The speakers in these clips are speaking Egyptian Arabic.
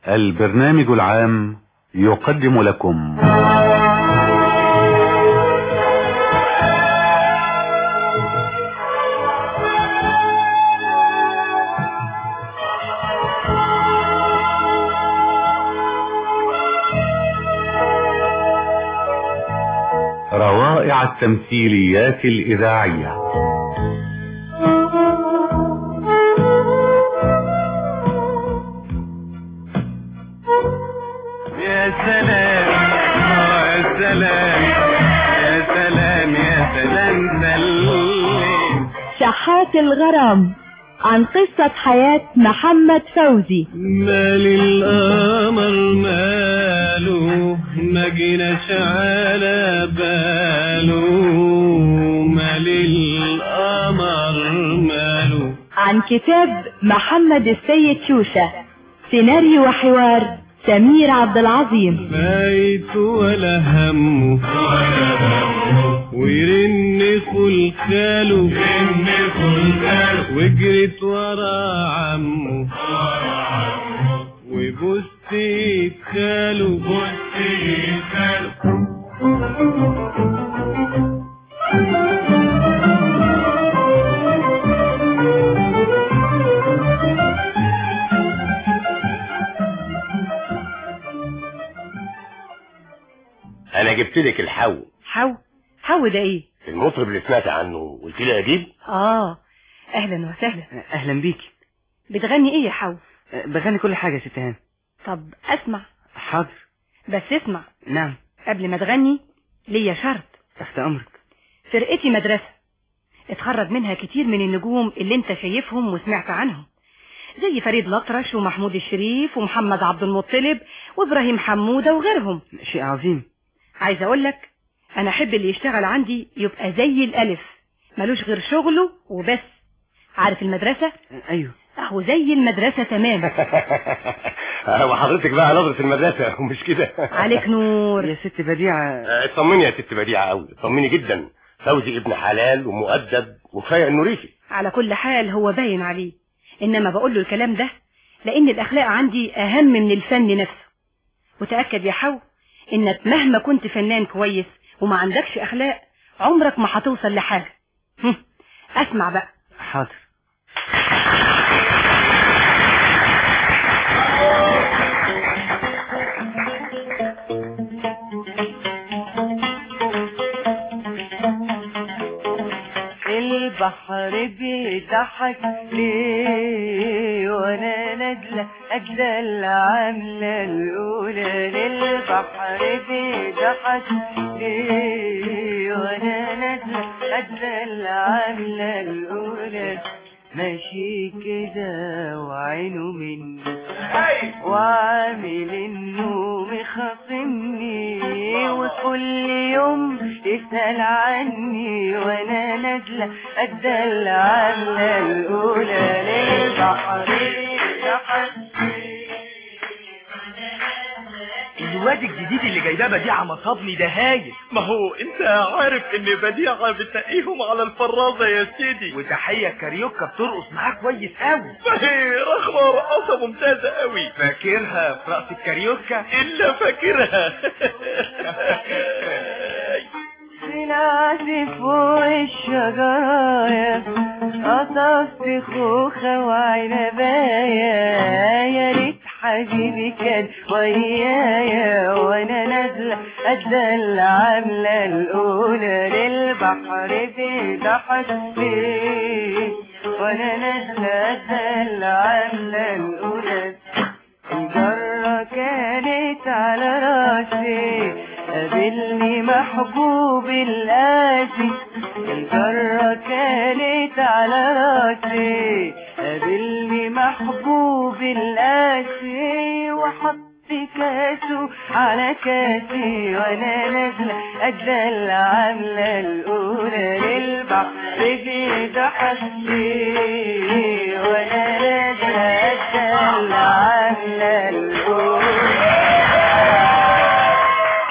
البرنامج العام يقدم لكم روائع التمثيليات الإذاعية يا سلام آه يا سلام يا سلام يا سلام سلم شحات الغرام عن قصة حياة محمد فوزي مال القمر ماله ما جيناش على باله مال القمر ماله عن كتاب محمد السيد شوشة سيناريو وحوار سمير عبد العظيم فايت ولا همه ويرن خلخاله وجرت ورا عمه وبص خاله انا جبت لك الحو حو حو ده ايه المطرب اللي سمعت عنه قلت لي اجيب اه اهلا وسهلا اهلا بيكي بتغني ايه يا حو أه، بغني كل حاجة يا ست هان طب اسمع حاضر بس اسمع نعم قبل ما تغني ليا شرط تحت امرك فرقتي مدرسة اتخرج منها كتير من النجوم اللي انت شايفهم وسمعت عنهم زي فريد الأطرش ومحمود الشريف ومحمد عبد المطلب وابراهيم حمودة وغيرهم شيء عظيم عايز اقول لك انا احب اللي يشتغل عندي يبقى زي الالف ملوش غير شغله وبس عارف المدرسة أه، ايوه اهو زي المدرسة تمام وحضرتك بقى نظرة المدرسة ومش كده عليك نور يا ست بديعة آه، اطمني يا ست بديعة قوي اطمني جدا فوزي ابن حلال ومؤدب وكفايه انه ريفي على كل حال هو باين عليه انما بقول له الكلام ده لان الاخلاق عندي اهم من الفن نفسه وتأكد يا حو انك مهما كنت فنان كويس وما عندكش اخلاق عمرك ما هتوصل لحاجة هم، اسمع بقى حاضر البحر بيضحك ليه وانا نازله اجلى العمله الاولى للبحر بيضحك ليه وانا نازله اجلى العمله الاولى ماشي كده وعينه مني وعامل انه مخاصمني وكل يوم يسأل عني وانا نازلة قد العملة الاولى للبحر الواد الجديد اللي جايباه بديعة مصابني ده هايل ما هو انت عارف ان بديعة بتنقيهم على الفرازة يا سيدي وتحية كاريوكا بترقص معاه كويس قوي فهي رخمة رقصة ممتازة قوي فاكرها في رقص الكاريوكا الا فاكرها طلعت فوق الشجرايا قطفت خوخة وعنبايا يا ريت حبيبي كان ويايا وانا نازلة قد العملة الأولى للبحر بيضحك فيه وانا نازلة قد العملة الأولى الجرة كانت على راسي قابلني محبوب القاسي الجرة كانت على راسي قابلني محبوب القاسي وحط كاسه على كاسي وانا نازلة قد العملة الأولى للبحر بيضحك لي وانا نازلة قد العملة الأولى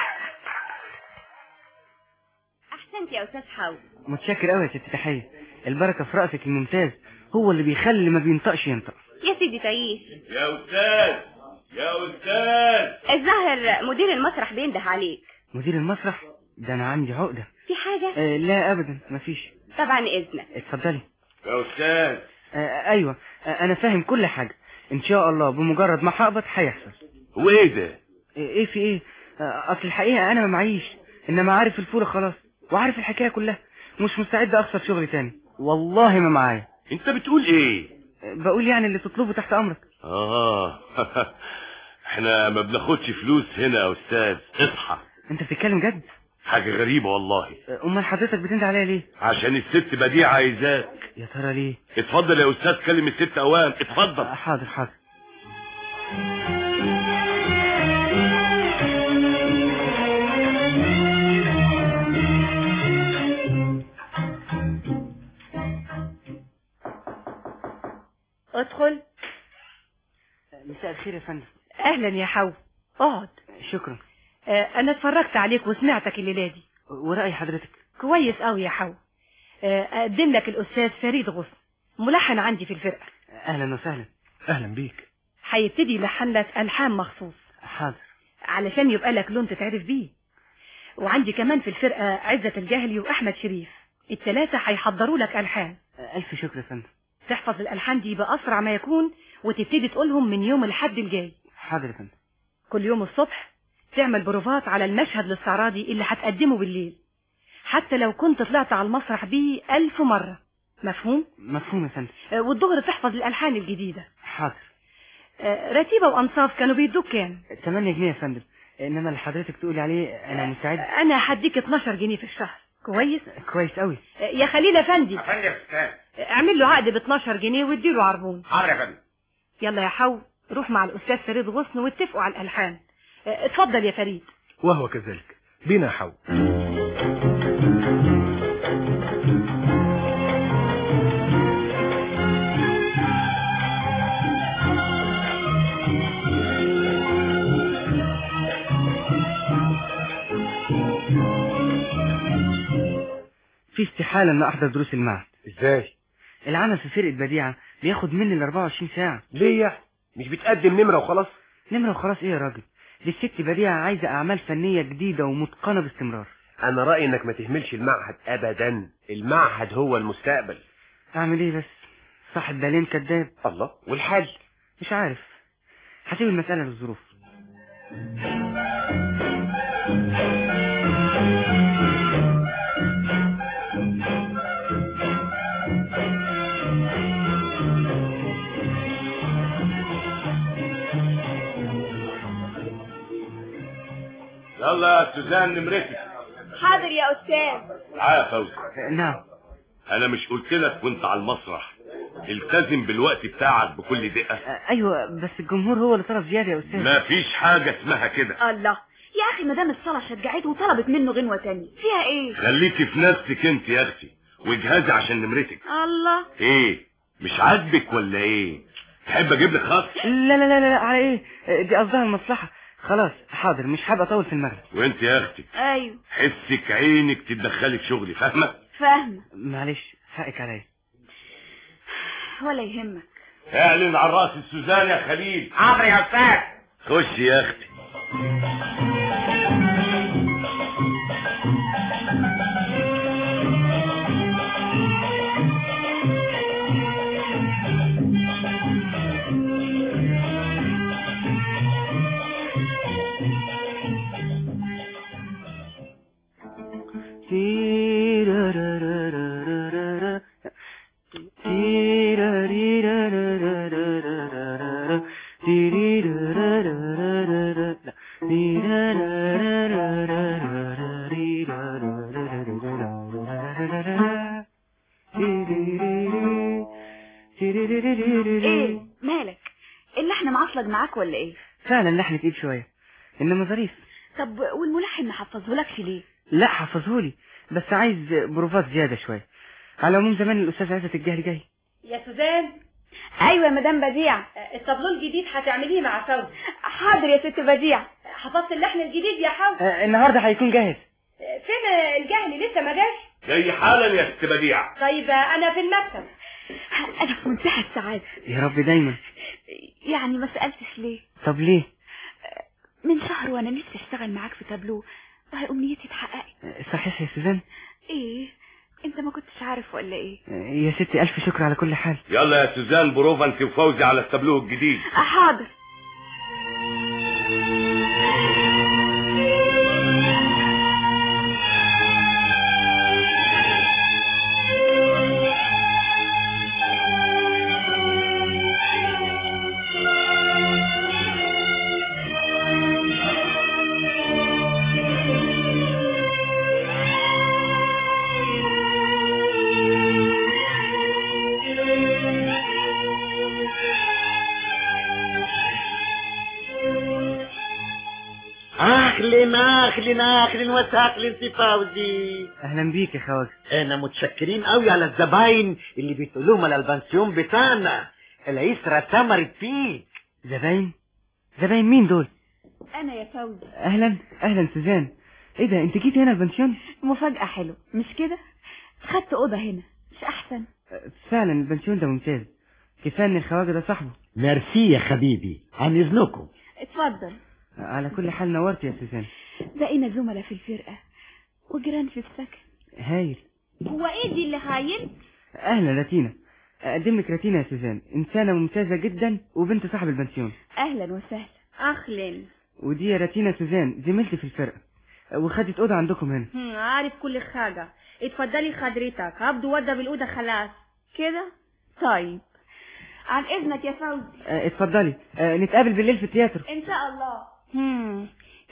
احسنت يا استاذ حاول متشكر قوي يا ست تحية البركة في رأسك الممتاز هو اللي بيخلي اللي ما بينطقش ينطق يا سيدي تعيش يا استاذ يا استاذ الظاهر مدير المسرح بينده عليك مدير المسرح ده انا عندي عقدة في حاجة آه لا ابدا مفيش طبعا اذنك اتفضلي يا استاذ آه ايوه آه انا فاهم كل حاجة ان شاء الله بمجرد ما هقبض هيحصل هو ايه ده آه ايه في ايه آه اصل الحقيقة انا ما معيش انما عارف الفورة خلاص وعارف الحكاية كلها مش مستعد اخسر شغلي تاني والله ما معايا انت بتقول ايه آه بقول يعني اللي تطلبه تحت امرك اه احنا ما بناخدش فلوس هنا يا استاذ اصحى انت بتتكلم جد حاجة غريبة والله آه، امال حضرتك بتنده عليا ليه عشان الست بديعة عايزاك يا ترى ليه اتفضل يا استاذ كلم الست اوام اتفضل آه، حاضر حاضر ادخل مساء الخير يا فندم اهلا يا حو اقعد شكرا آه، انا اتفرجت عليك وسمعتك الليله دي ورأي حضرتك كويس قوي يا حو آه، اقدم لك الاستاذ فريد غصن ملحن عندي في الفرقه اهلا وسهلا اهلا بيك هيبتدي يلحن لك الحان مخصوص حاضر علشان يبقى لك لون تتعرف بيه وعندي كمان في الفرقه عزه الجهلي واحمد شريف الثلاثه هيحضروا لك الحان آه، الف شكر يا فندم تحفظ الالحان دي باسرع ما يكون وتبتدي تقولهم من يوم الحد الجاي حاضر يا فندم كل يوم الصبح تعمل بروفات على المشهد الاستعراضي اللي هتقدمه بالليل حتى لو كنت طلعت على المسرح بيه ألف مرة مفهوم؟ مفهوم يا فندم آه، والظهر تحفظ الألحان الجديدة حاضر آه، رتيبة وأنصاف كانوا بيدوك كام؟ 8 جنيه يا فندم انما اللي حضرتك تقولي عليه انا مستعد أنا هديك 12 جنيه في الشهر كويس؟ كويس قوي آه، يا خليل أفندي فندم يا استاذ آه، اعمل له عقد ب 12 جنيه واديله عربون حاضر يا فندم يلا يا حو روح مع الأستاذ فريد غصن واتفقوا على الألحان آه، اتفضل يا فريد وهو كذلك بينا يا حو في استحالة ان احضر دروس المعهد ازاي العمل في فرقة بديعة بياخد مني ال 24 ساعة ليه يعني مش بتقدم نمرة وخلاص نمرة وخلاص ايه يا راجل دي الست بديعة عايزة اعمال فنية جديدة ومتقنة باستمرار انا رأيي انك ما تهملش المعهد ابدا المعهد هو المستقبل اعمل ايه بس صاحب بالين كذاب الله والحل مش عارف هسيب المسألة للظروف يلا يا سوزان نمرتك حاضر يا استاذ تعالى يا فوزي آه، نعم انا مش قلت لك وانت على المسرح التزم بالوقت بتاعك بكل دقة آه، ايوه بس الجمهور هو اللي طلب زيادة يا استاذ ما فيش حاجة اسمها كده الله يا اخي مدام الصلاة شجعته وطلبت منه غنوة تانية فيها ايه خليكي في نفسك انت يا اختي واجهزي عشان نمرتك الله ايه مش عاجبك ولا ايه تحب اجيب لك خط لا لا لا لا على ايه آه، دي قصدها المصلحة خلاص حاضر مش هبقى اطول في المغرب وانت يا اختي ايوه حسك عينك تتدخلي في شغلي فاهمه فاهمة معلش حقك عليا ولا يهمك اعلن عن راس السوزان يا خليل حاضر يا استاذ خش يا اختي تيرارارارارارا. تيراريرارارارارارا. تيريرارارارارارا. تيرارارارارارارا. تيريريري. تيريريريري. ايه مالك اللحن معصلج معاك ولا ايه فعلا لحن تقيل شوية انما ظريف طب والملحن ما حفظهولكش ليه لا حفظهولي بس عايز بروفات زيادة شوية على العموم زمان الأستاذ عزت الجهل جاي يا سوزان ايوه يا مدام بديع آه، الطابلون الجديد هتعمليه مع فوزي حاضر يا ست بديع حفظت اللحن الجديد يا حو آه، النهاردة هيكون جاهز فين الجهل لسه ما جاش جاي حالا يا ست بديع طيب انا في المكتب انا في منتهى السعادة يا رب دايما يعني ما سألتش ليه طب ليه من شهر وانا نفسي اشتغل معاك في تابلو وهي امنيتي اتحققت صحيح يا سوزان ايه انت ما كنتش عارف ولا ايه يا ستي الف شكر على كل حال يلا يا سوزان بروفا انت وفوزي على التابلوه الجديد حاضر اهلا اهلا اهلا وسهلا في فوزي اهلا بيك يا خواجه انا متشكرين قوي على الزباين اللي بتقولوهم على البنسيون بتاعنا العسرة ثمرت فيك زباين زباين مين دول انا يا فوزي اهلا اهلا سوزان ايه ده انت جيت هنا البنسيون مفاجأة حلوة مش كده خدت اوضة هنا مش احسن فعلا البنسيون ده ممتاز كفايه ان الخواجه ده صاحبه ميرسي يا حبيبي عن اذنكم اتفضل على كل حال نورت يا سوزان بقينا زملاء في الفرقة وجيران في السكن هايل هو ايه دي اللي هايل اهلا راتينا اقدم لك راتينا يا سوزان انسانه ممتازه جدا وبنت صاحب البنسيون اهلا وسهلا اهلا ودي يا راتينا سوزان زميلتي في الفرقه وخدت اوضه عندكم هنا هم، عارف كل حاجة اتفضلي حضرتك عبدو ودى بالأوضة خلاص كده طيب عن اذنك يا فوزي اه اتفضلي اه نتقابل بالليل في التياترو ان شاء الله هم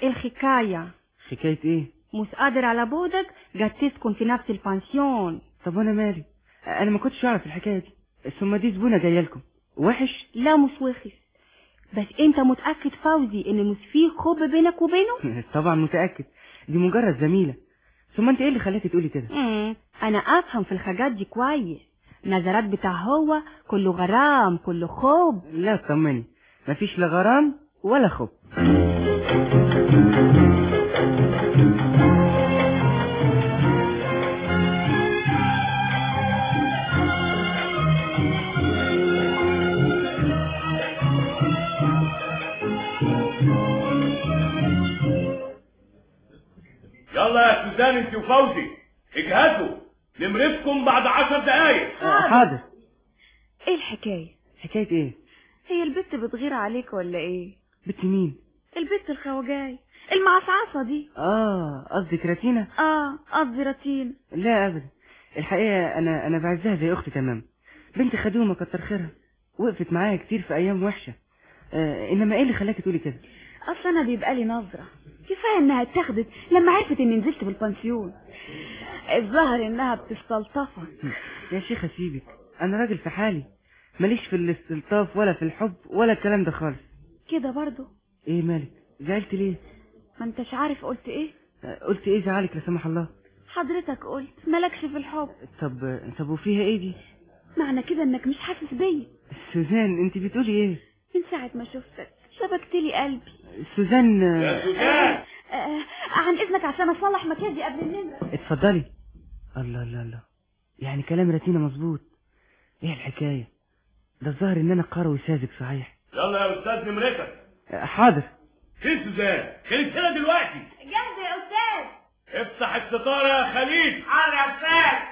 الحكاية حكايه ايه مش قادر على بودك جات تسكن في نفس البانسيون طب وانا مالي اه انا ما كنتش اعرف الحكايه دي ثم دي زبونه جايه لكم وحش لا مش وحش بس انت متأكد فوزي ان مش فيه حب بينك وبينه طبعا متاكد دي مجرد زميله ثم انت ايه اللي خلاكي تقولي كده مم. انا افهم في الحاجات دي كويس نظرات بتاع هو كله غرام كله خوب لا اطمني مفيش لا غرام ولا خب يلا يا سوزان انت وفوزي اجهزوا نمرتكم بعد عشر دقايق اه حاضر ايه الحكاية حكايه ايه هي البت بتغير عليك ولا ايه بنت مين البت الخواجاي المعصعصة دي اه قصدك راتينا اه قصدي رتين لا ابدا الحقيقه انا انا بعزها زي اختي تمام بنت خدومه كتر خيرها وقفت معايا كتير في ايام وحشه آه انما ايه اللي خلاكي تقولي كده اصل انا بيبقى لي نظرة كفاية انها اتاخدت لما عرفت اني نزلت بالبنسيون الظاهر انها بتستلطفك يا شيخه سيبك انا راجل في حالي ماليش في الاستلطاف ولا في الحب ولا الكلام ده خالص كده برضو ايه مالك زعلت ليه ما انتش عارف قلت ايه آه، قلت ايه زعلك لا سمح الله حضرتك قلت مالكش في الحب طب طب وفيها ايه دي معنى كده انك مش حاسس بيا سوزان انت بتقولي ايه من ساعة ما شفتك شبكت لي قلبي سوزان يا آه، سوزان آه عن اذنك عشان اصلح مكياجي قبل النمرة اتفضلي الله الله الله يعني كلام راتينا مظبوط ايه الحكايه ده الظاهر ان انا قروي ساذج صحيح يلا يا استاذ نمرتك آه، حاضر فين سوزان خليك هنا دلوقتي جنبي يا استاذ افتح الستاره يا خليل حاضر يا استاذ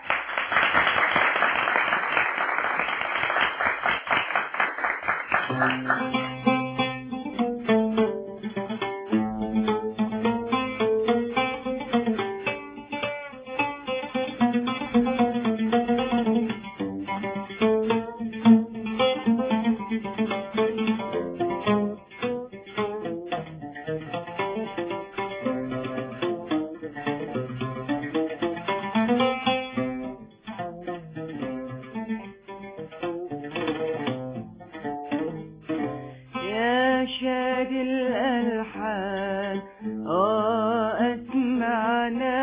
يا شاد الألحان آه أسمعنا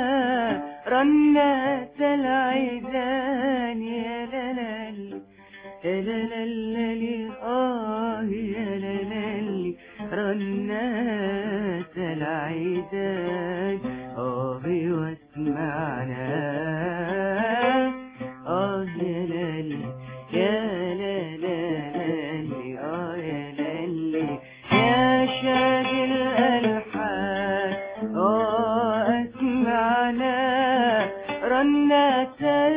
رنات العيدان يا لالي يا لالي آه يا لالي رنات العيدان آه واسمعنا آه يا لالي تاج الألحان آه أسمعنا رنة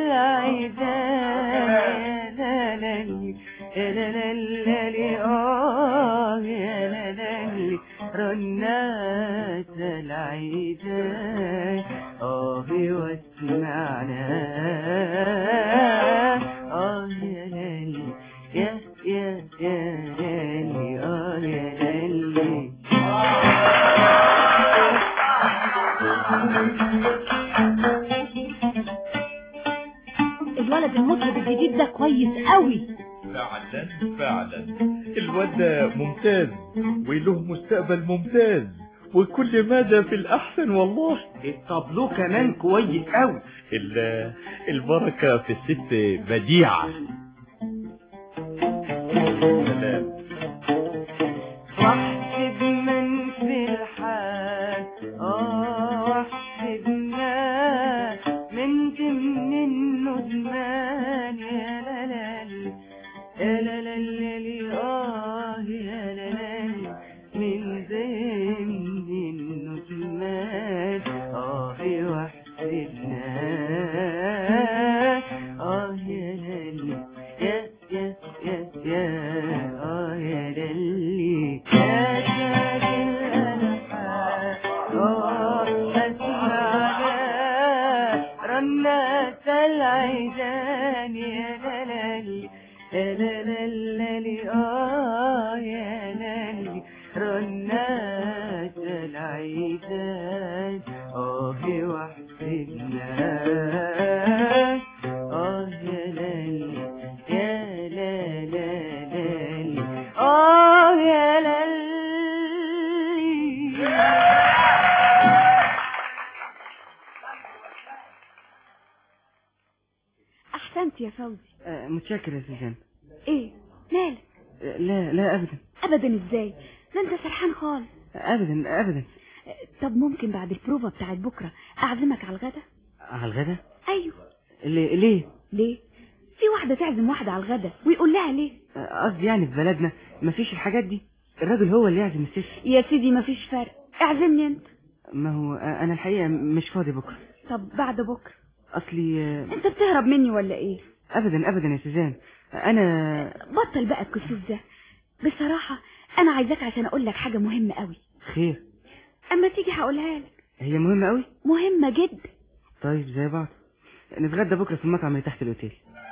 العيدان يا لالي يا لالي آه يا لالي رنة العيدان آه واسمعنا آه يا لالي يا يا يا لالي آه يا لالي الولد المطرب الجديد ده كويس قوي فعلا فعلا الواد ده ممتاز وله مستقبل ممتاز وكل مدى في الأحسن والله الطابلو كمان كويس قوي ال- البركة في الست بديعة سلام واحسب من في الحال اه واحسبنا من ضمن الندمان يا لالي يا لالي اه يا لالي من ضمن الندمان اه واحسبنا اه يا لالي يا يا يا يا اه يا للي يا تاج الألحان اه أسمعنا رنة العيدان يا لالي يا لالي اه يا لالي رنة العيدان اه وحسبنا اه يا لالي يا لا لا لالي اه يا لالي احسنت يا فوزي آه، متشكر يا سوزان ايه مالك آه، لا لا ابدا ابدا ازاي ده انت سرحان خالص ابدا ابدا طب ممكن بعد البروفا بتاعت بكره اعزمك على الغدا على الغدا ايوه ليه ليه ليه في واحده تعزم واحده على الغدا ويقول لها ليه آه، قصدي يعني في بلدنا مفيش الحاجات دي الراجل هو اللي يعزم الست يا سيدي مفيش فرق اعزمني انت ما هو آه، انا الحقيقه مش فاضي بكره طب بعد بكره اصلي آه، انت بتهرب مني ولا ايه ابدا ابدا يا سوزان انا بطل بقى الكسوف ده بصراحه انا عايزاك عشان اقول لك حاجه مهمه قوي خير اما تيجي هقولها لك هي مهمه قوي مهمه جدا طيب زي بعض نتغدى بكره في المطعم اللي تحت الاوتيل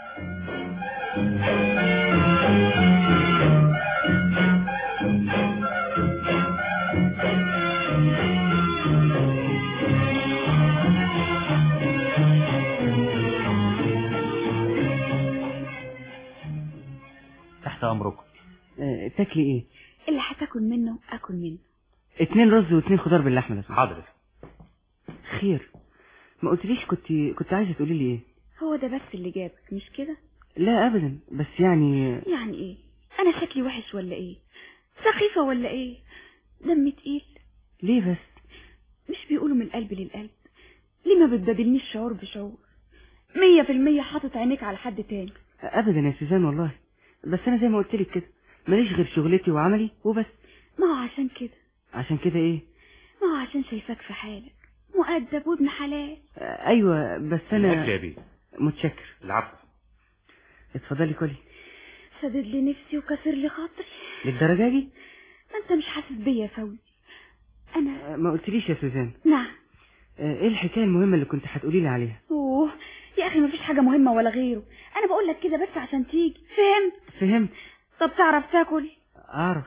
تحت امركم آه، تاكلي ايه اللي هتاكل منه اكل منه اتنين رز واتنين خضار باللحمه لازم حاضر خير ما قلتليش كنت كنت عايزه تقولي لي ايه هو ده بس اللي جابك مش كده لا ابدا بس يعني يعني ايه انا شكلي وحش ولا ايه سخيفه ولا ايه دمي تقيل ليه بس مش بيقولوا من القلب للقلب ليه ما بتبادلنيش شعور بشعور مية في المية حاطط عينيك على حد تاني ابدا يا سوزان والله بس انا زي ما قلت لك كده ماليش غير شغلتي وعملي وبس ما هو عشان كده عشان كده ايه ما هو عشان شايفاك في حالك مؤدب وابن حلال آه، ايوه بس الاكل انا يا بيه متشكر العفو اتفضلي كلي سدد لي نفسي وكسر لي خاطري للدرجه دي ما انت مش حاسس بيا يا فوزي انا آه، ما قلتليش يا سوزان نعم آه، ايه الحكايه المهمه اللي كنت هتقولي لي عليها اوه يا اخي مفيش حاجه مهمه ولا غيره انا بقول لك كده بس عشان تيجي فهمت فهمت طب تعرف تاكل اعرف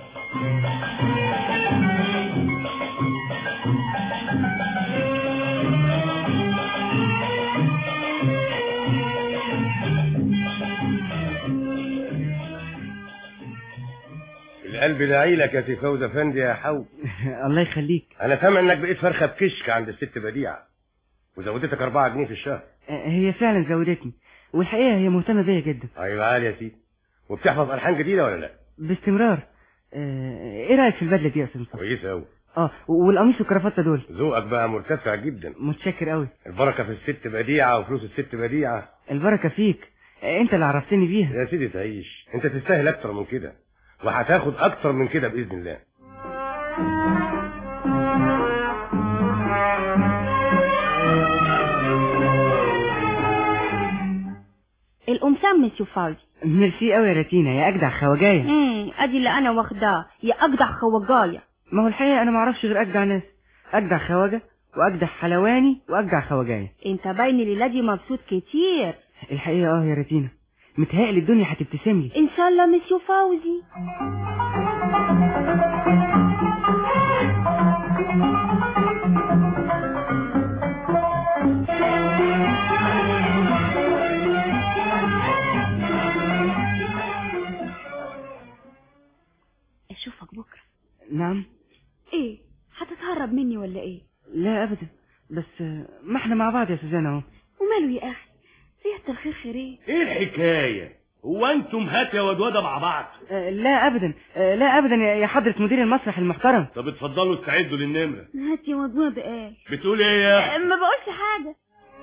القلب داعي لك يا سي فوز افندي يا حو الله يخليك انا سامع انك بقيت فرخه بكشك عند الست بديعه وزودتك 4 جنيه في الشهر آه، هي فعلا زودتني والحقيقه هي مهتمه بيا جدا ايوه عالي يا سيدي وبتحفظ الحان جديده ولا لا باستمرار آه، ايه رايك في البدله دي يا استاذ مصطفى كويس قوي اه والقميص والكرافته دول ذوقك بقى مرتفع جدا متشكر قوي البركه في الست بديعه وفلوس الست بديعه البركه فيك آه، انت اللي عرفتني بيها يا سيدي تعيش انت تستاهل اكتر من كده وهتاخد اكتر من كده باذن الله القمصان مسيو فوزي ميرسي قوي يا راتينا يا اجدع خواجايه امم ادي اللي انا واخداه يا اجدع خواجايه ما هو الحقيقه انا ما اعرفش غير اجدع ناس اجدع خواجه واجدع حلواني واجدع خواجايه انت باين الليله دي مبسوط كتير الحقيقه اه يا راتينا متهيألي الدنيا هتبتسم لي ان شاء الله مسيو فوزي اشوفك بكره نعم ايه هتتهرب مني ولا ايه لا ابدا بس آه، ما احنا مع بعض يا سوزان اهو وماله يا اخي زيادة الخير خيرين ايه الحكاية هو انتم هات يا ودودة مع بعض آه، لا ابدا آه، لا ابدا يا يا حضره مدير المسرح المحترم طب اتفضلوا استعدوا للنمرة هات يا مضمون بقال بتقول ايه يا ما بقولش حاجة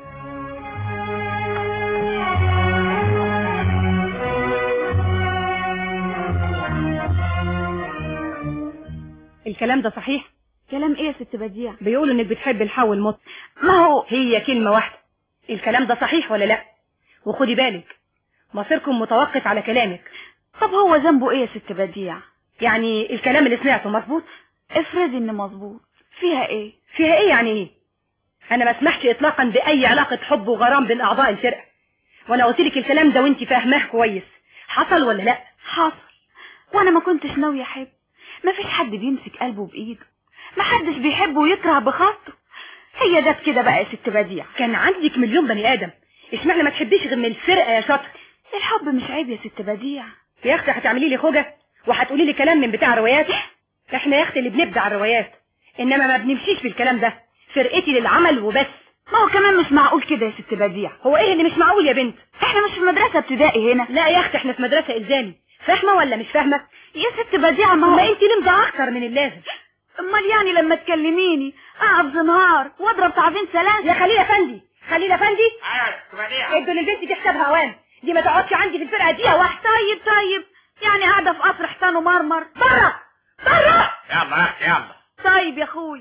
الكلام ده صحيح كلام ايه يا ست بديع بيقولوا انك بتحب الحو المط ما هو هي كلمة واحدة الكلام ده صحيح ولا لا وخدي بالك مصيركم متوقف على كلامك طب هو ذنبه ايه يا ست بديع يعني الكلام اللي سمعته مظبوط افرضي ان مظبوط فيها ايه فيها ايه يعني ايه انا ما اسمحش اطلاقا باي علاقة حب وغرام بين اعضاء الفرقة وانا قلت لك الكلام ده وانت فاهماه كويس حصل ولا لا حصل وانا ما كنتش ناوي احب ما فيش حد بيمسك قلبه بايده ما حدش بيحب ويكره بخاطره هي ده كده بقى يا ست بديع كان عندك مليون بني ادم اشمعنى ما تحبيش غير من الفرقة يا شاطر الحب مش عيب يا ست بديع يا اختي هتعملي لي خوجة وهتقولي لي كلام من بتاع الروايات احنا يا اختي اللي بنبدع الروايات انما ما بنمشيش في الكلام ده فرقتي للعمل وبس ما هو كمان مش معقول كده يا ست بديع هو ايه اللي مش معقول يا بنت احنا مش في مدرسة ابتدائي هنا لا يا اختي احنا في مدرسة الزامي فاهمة ولا مش فاهمة يا ست بديع ما ما هو انت لمضة اكتر من اللازم امال يعني لما تكلميني اقف زنهار واضرب تعظيم سلام يا خليل افندي خليل افندي ايوه ادوا للبنت دي حسابها اوام دي ما تقعدش عندي في الفرقة دي واحدة طيب طيب يعني قاعدة في قصر حسان ومرمر بره بره يلا يلا طيب يا اخوي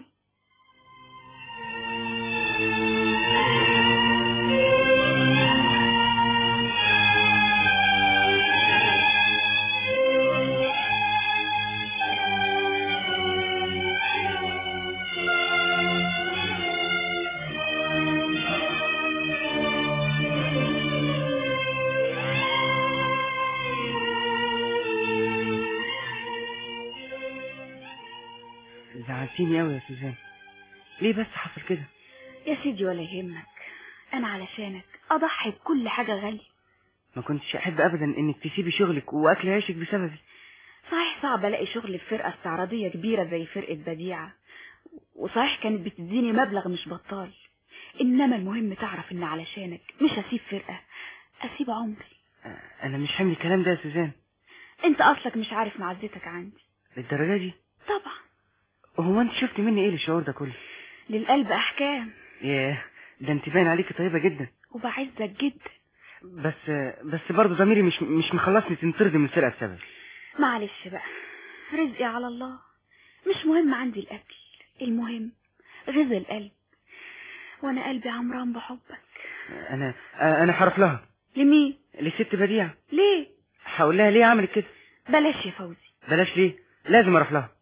زعلتيني قوي يا سوزان ليه بس حصل كده يا سيدي ولا يهمك انا علشانك اضحي بكل حاجة غالية ما كنتش احب ابدا انك تسيبي شغلك واكل عيشك بسببي صحيح صعب الاقي شغل في فرقة استعراضية كبيرة زي فرقة بديعة وصحيح كانت بتديني مبلغ مش بطال انما المهم تعرف ان علشانك مش هسيب فرقة اسيب عمري آه، انا مش حامل الكلام ده يا سوزان انت اصلك مش عارف معزتك عندي للدرجه دي طبعا هو انت شفت مني ايه الشعور ده كله للقلب احكام ياه ده انت باين عليكي طيبه جدا وبعزك جدا بس بس برضه ضميري مش مش مخلصني تنطردي من الفرقه بسببي معلش بقى رزقي على الله مش مهم عندي الاكل المهم غذا القلب وانا قلبي عمران بحبك انا انا هروح لها لمين لست بديعه ليه هقول لها ليه عملت كده بلاش يا فوزي بلاش ليه لازم اروح لها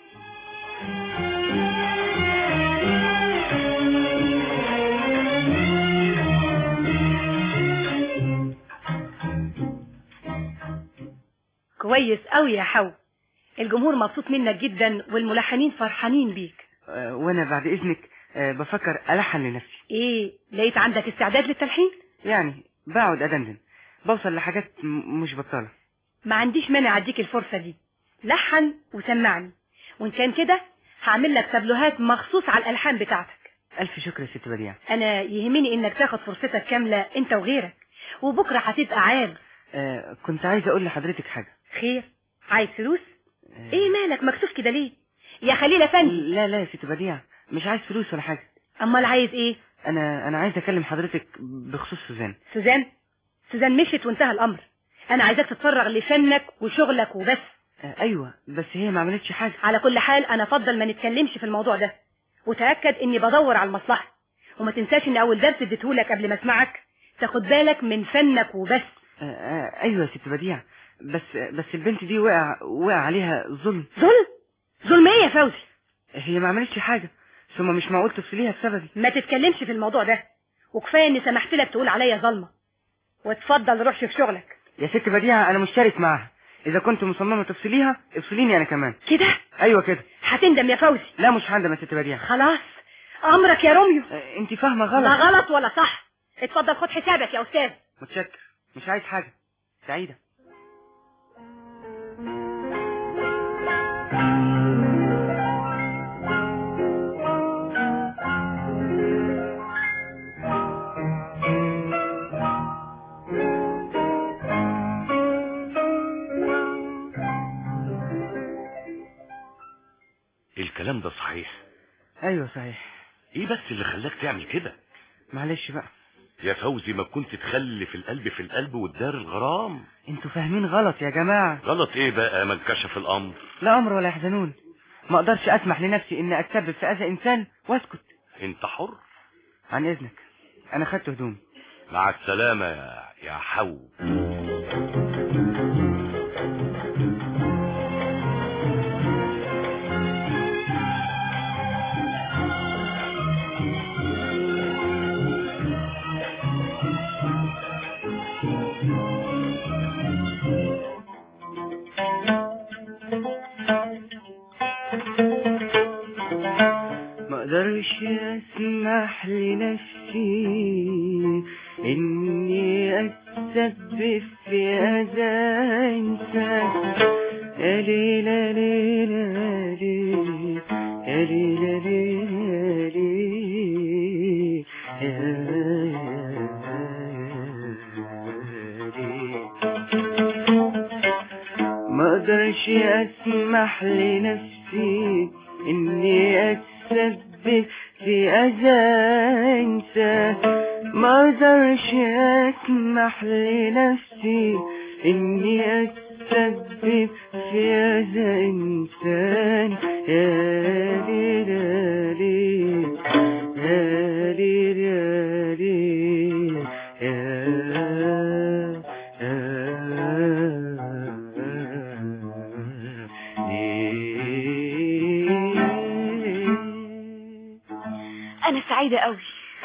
كويس قوي يا حو الجمهور مبسوط منك جدا والملحنين فرحانين بيك آه، وانا بعد اذنك آه، بفكر الحن لنفسي ايه لقيت عندك استعداد للتلحين يعني بقعد ادندن بوصل لحاجات م- مش بطاله ما عنديش مانع اديك الفرصة دي لحن وسمعني وان كان كده هعمل لك تابلوهات مخصوص على الالحان بتاعتك الف شكر يا ست بديعه انا يهمني انك تاخد فرصتك كاملة انت وغيرك وبكرة هتبقى عال آه، كنت عايز اقول لحضرتك حاجه خير عايز فلوس ايه مالك مكسوف كده ليه يا خليل افندي لا لا يا ست بديعه مش عايز فلوس ولا حاجه امال عايز ايه انا انا عايز اكلم حضرتك بخصوص سوزان سوزان سوزان مشيت وانتهى الامر انا عايزاك تتفرغ لفنك وشغلك وبس آه، ايوه بس هي ما عملتش حاجه على كل حال انا افضل ما نتكلمش في الموضوع ده وتاكد اني بدور على المصلحه وما تنساش ان اول درس اديتهولك قبل ما اسمعك تاخد بالك من فنك وبس آه، آه، ايوه يا ست بديع بس بس البنت دي وقع وقع عليها ظلم ظلم ظلم ايه يا فوزي هي ما عملتش حاجه ثم مش معقول تفصليها بسببي ما تتكلمش في الموضوع ده وكفايه اني سمحت لك تقول عليا ظلمه واتفضل روح شوف شغلك يا ست بديعه انا مشترك معاها اذا كنت مصممه تفصليها افصليني انا كمان كده ايوه كده هتندم يا فوزي لا مش هندم يا ست بديعه خلاص امرك يا روميو آه، انت فاهمه غلط لا غلط ولا صح اتفضل خد حسابك يا استاذ متشكر مش عايز حاجه سعيده الكلام ده صحيح ايوه صحيح ايه بس اللي خلاك تعمل كده معلش بقى يا فوزي ما كنت تخلف القلب في القلب والدار الغرام انتوا فاهمين غلط يا جماعه غلط ايه بقى من كشف الامر لا امر ولا يحزنون ما اقدرش اسمح لنفسي اني اتسبب في اذى انسان واسكت انت حر عن اذنك انا خدت هدومي مع السلامة يا, يا حو ما اقدرش اسمح لنفسي اني اتسبب في اذى انسان يا ليل يا ليل يا ليل يا ليل يا ليل يا ليل ما اقدرش اسمح لنفسي اني اتسبب في اذى انسان ما اقدرش اسمح لنفسي اني اتسبب في اذى انسان يا ليل يا ليل يا ليل يا ليل يا انا سعيدة قوي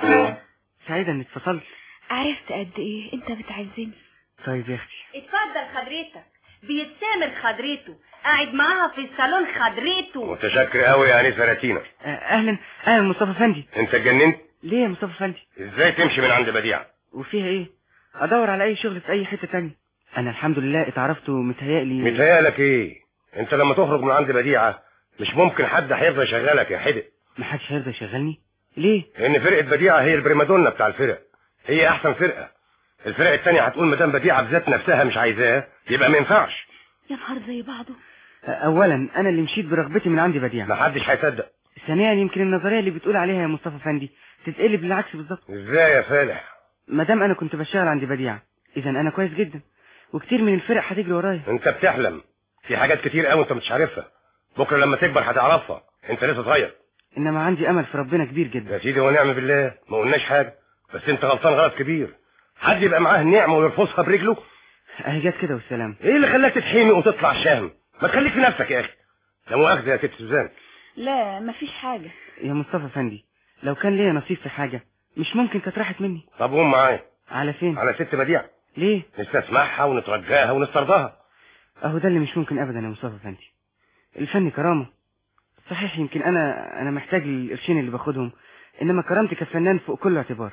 سعيدة انك فصلت عرفت قد ايه انت بتعزني طيب يا اختي اتفضل خضرتك بيتسامر خضرته قاعد معاها في الصالون خضرته متشكر قوي يا انسه راتينا آه، اهلا اهلا مصطفى فندي انت اتجننت ليه يا مصطفى فندي ازاي تمشي من عند بديع وفيها ايه ادور على اي شغل في اي حتة تانية انا الحمد لله اتعرفت ومتهيألي متهيألك ايه انت لما تخرج من عند بديعة مش ممكن حد هيفضل يشغلك يا حدق محدش هيرضى يشغلني ليه لان فرقة بديعة هي البريمادونا بتاع الفرق هي احسن فرقة الفرق التانية هتقول مدام بديعة بذات نفسها مش عايزاه يبقى ما ينفعش يا نهار زي بعضه آه، اولا انا اللي مشيت برغبتي من عندي بديع محدش هيصدق ثانيا يمكن النظرية اللي بتقول عليها يا مصطفى فندي تتقلب بالعكس بالظبط ازاي يا فالح ما دام انا كنت بشتغل عند بديع اذا انا كويس جدا وكتير من الفرق هتجري ورايا انت بتحلم في حاجات كتير قوي انت مش عارفها بكره لما تكبر هتعرفها انت لسه صغير انما عندي امل في ربنا كبير جدا يا سيدي ونعم بالله ما قلناش حاجه بس انت غلطان غلط كبير حد يبقى معاه النعمه ويرفضها برجله اهي جت كده والسلام ايه اللي خلاك تتحمي وتطلع شهم ما تخليك في نفسك يا اخي لا مؤاخذه يا ست سوزان لا مفيش حاجة يا مصطفى فندي لو كان ليا نصيب في حاجة مش ممكن كانت راحت مني طب قوم معايا على فين على ست بديع ليه نستسمعها ونترجاها ونسترضاها اهو ده اللي مش ممكن ابدا يا مصطفى فندي الفن كرامة صحيح يمكن انا انا محتاج القرشين اللي باخدهم انما كرامتي كفنان فوق كل اعتبار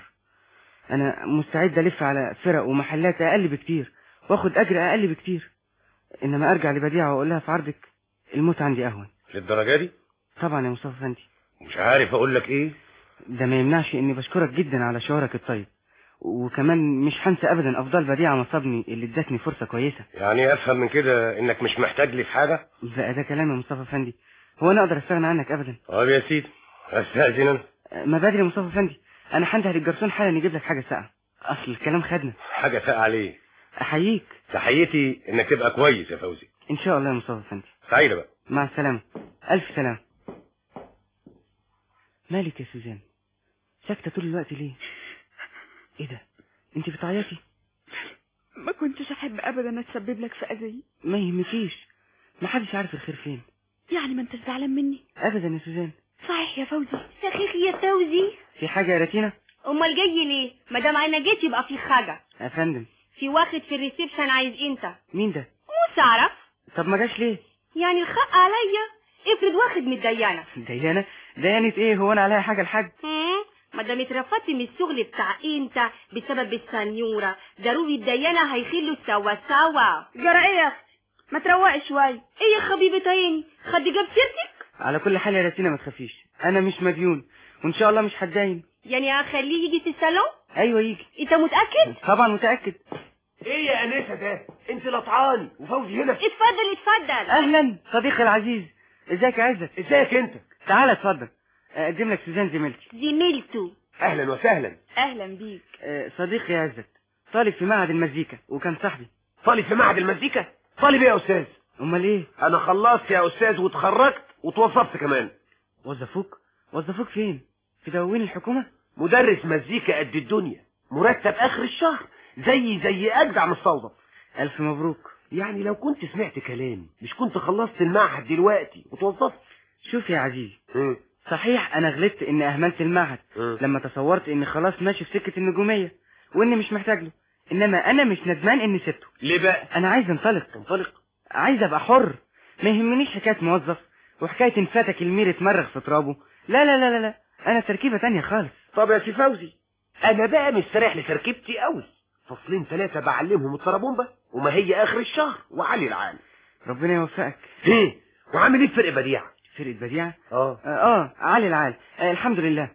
انا مستعد الف على فرق ومحلات اقل بكتير واخد اجر اقل بكتير انما ارجع لبديعة واقول لها في عرضك الموت عندي اهون للدرجه دي طبعا يا مصطفى فندي مش عارف اقول لك ايه ده ما يمنعش اني بشكرك جدا على شعورك الطيب وكمان مش هنسى ابدا افضل بديعة مصابني اللي ادتني فرصة كويسة يعني افهم من كده انك مش محتاج لي في حاجه بقى ده كلام يا مصطفى فندي هو انا اقدر استغنى عنك ابدا طب يا سيدي استاذن انا ما بدري يا مصطفى فندي انا هنده للجرسون حالا يجيب لك حاجة ساقعة اصل الكلام خدنا حاجه ساقعه عليه احييك تحيتي انك تبقى كويس يا فوزي ان شاء الله يا مصطفى افندي سعيدة بقى مع السلامة الف سلامة مالك يا سوزان ساكتة طول الوقت ليه ايه ده انت بتعيطي ما كنتش احب ابدا اتسبب لك في اذى ما يهمكيش محدش عارف الخير فين يعني ما انتش زعلان مني ابدا يا سوزان صحيح يا فوزي سخيخ يا فوزي في حاجة يا راتينا امال جاي ليه ما دام انا جيت يبقى في حاجه يا فندم في واحد في الريسبشن عايز انت مين ده مش اعرف طب ما جاش ليه يعني الحق عليا افرض واحد متدينه ديانة ديانة ايه هو انا عليها حاجة الحاج هم؟ ما دام اترفدت من الشغل بتاع انت بسبب السنيوره ضروري الديانه هيخلوا سوا سوا جرى ايه يا اختي ما تروقي شويه ايه يا حبيبه عيني خد جاب سيرتك على كل حال يا راتينا ما تخافيش انا مش مديون وان شاء الله مش هتدين يعني اخليه يجي في الصالون ايوه يجي انت متاكد طبعا متأكد ايه يا انسه ده انت لطعاني وفوزي هنا اتفضل اتفضل اهلا صديقي العزيز ازيك يا عزت ازيك انت تعالى اتفضل اقدم لك سوزان زميلتي زميلته اهلا وسهلا اهلا بيك آه، صديقي يا عزت طالب في معهد المزيكا وكان صاحبي طالب في معهد المزيكا طالب ايه يا استاذ امال ايه انا خلصت يا استاذ واتخرجت وتوظفت كمان وظفوك وظفوك فين في دواوين الحكومة مدرس مزيكا قد الدنيا مرتب اخر الشهر زي زي اجدع مستوظف الف مبروك يعني لو كنت سمعت كلامي مش كنت خلصت المعهد دلوقتي وتوظفت شوف يا عزيزي مم. صحيح انا غلطت اني اهملت المعهد مم. لما تصورت اني خلاص ماشي في سكة النجومية واني مش محتاج له انما انا مش ندمان اني سبته ليه بقى انا عايز انطلق تنطلق عايز ابقى حر ما يهمنيش حكاية موظف وحكاية ان فاتك المير اتمرغ في ترابه لا لا لا لا, لا. انا تركيبة تانية خالص طب يا سي فوزي انا بقى مستريح لتركيبتي قوي فصلين ثلاثة بعلمهم الطرابومبة وما هي اخر الشهر وعلي العال ربنا يوفقك ايه وعامل ايه في فرق بديعة فرقة بديعة اه اه, آه عالي العال آه الحمد لله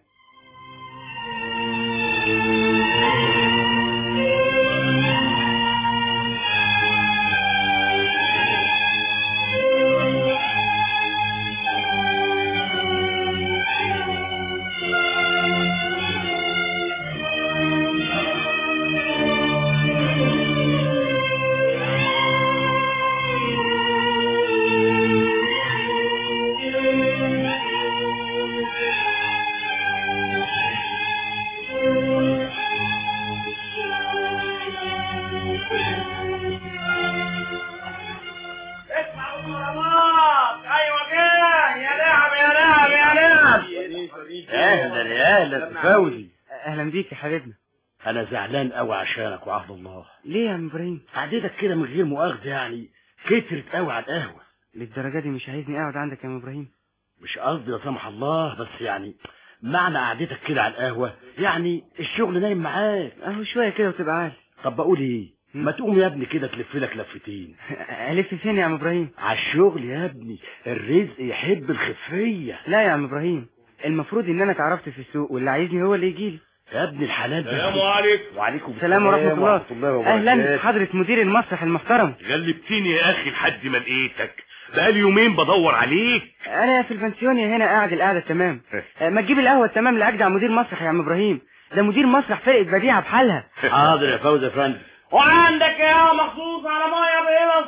اهلا يا اهلا فوزي اهلا بيك يا حبيبنا انا زعلان قوي عشانك وعبد الله ليه يا عم ابراهيم قعدتك كده من غير مؤاخذه يعني كترت قوي على القهوه للدرجة دي مش عايزني اقعد عندك يا عم ابراهيم مش قصدي لا سمح الله بس يعني معنى قعدتك كده على القهوه يعني الشغل نايم معاك اهو شوية كده وتبقى عال طب بقول ايه ما تقوم يا ابني كده تلف لك لفتين الف فين يا عم ابراهيم على الشغل يا ابني الرزق يحب الخفيه لا يا عم ابراهيم المفروض ان انا اتعرفت في السوق واللي عايزني هو اللي يجيلي يا ابن الحلال ده السلام عليكم وعليكم السلام ورحمة الله وبركاته. اهلا حضرة مدير المسرح المحترم غلبتني يا اخي لحد ما لقيتك بقالي يومين بدور عليك انا في البنسيونيا هنا قاعد القعدة تمام آه، ما تجيب القهوة التمام لاجدع مدير مسرح يا عم ابراهيم ده مدير مسرح فرقة بديعة بحالها حاضر يا فوزي يا فندم وعندك يا مخصوص على ميه بإيد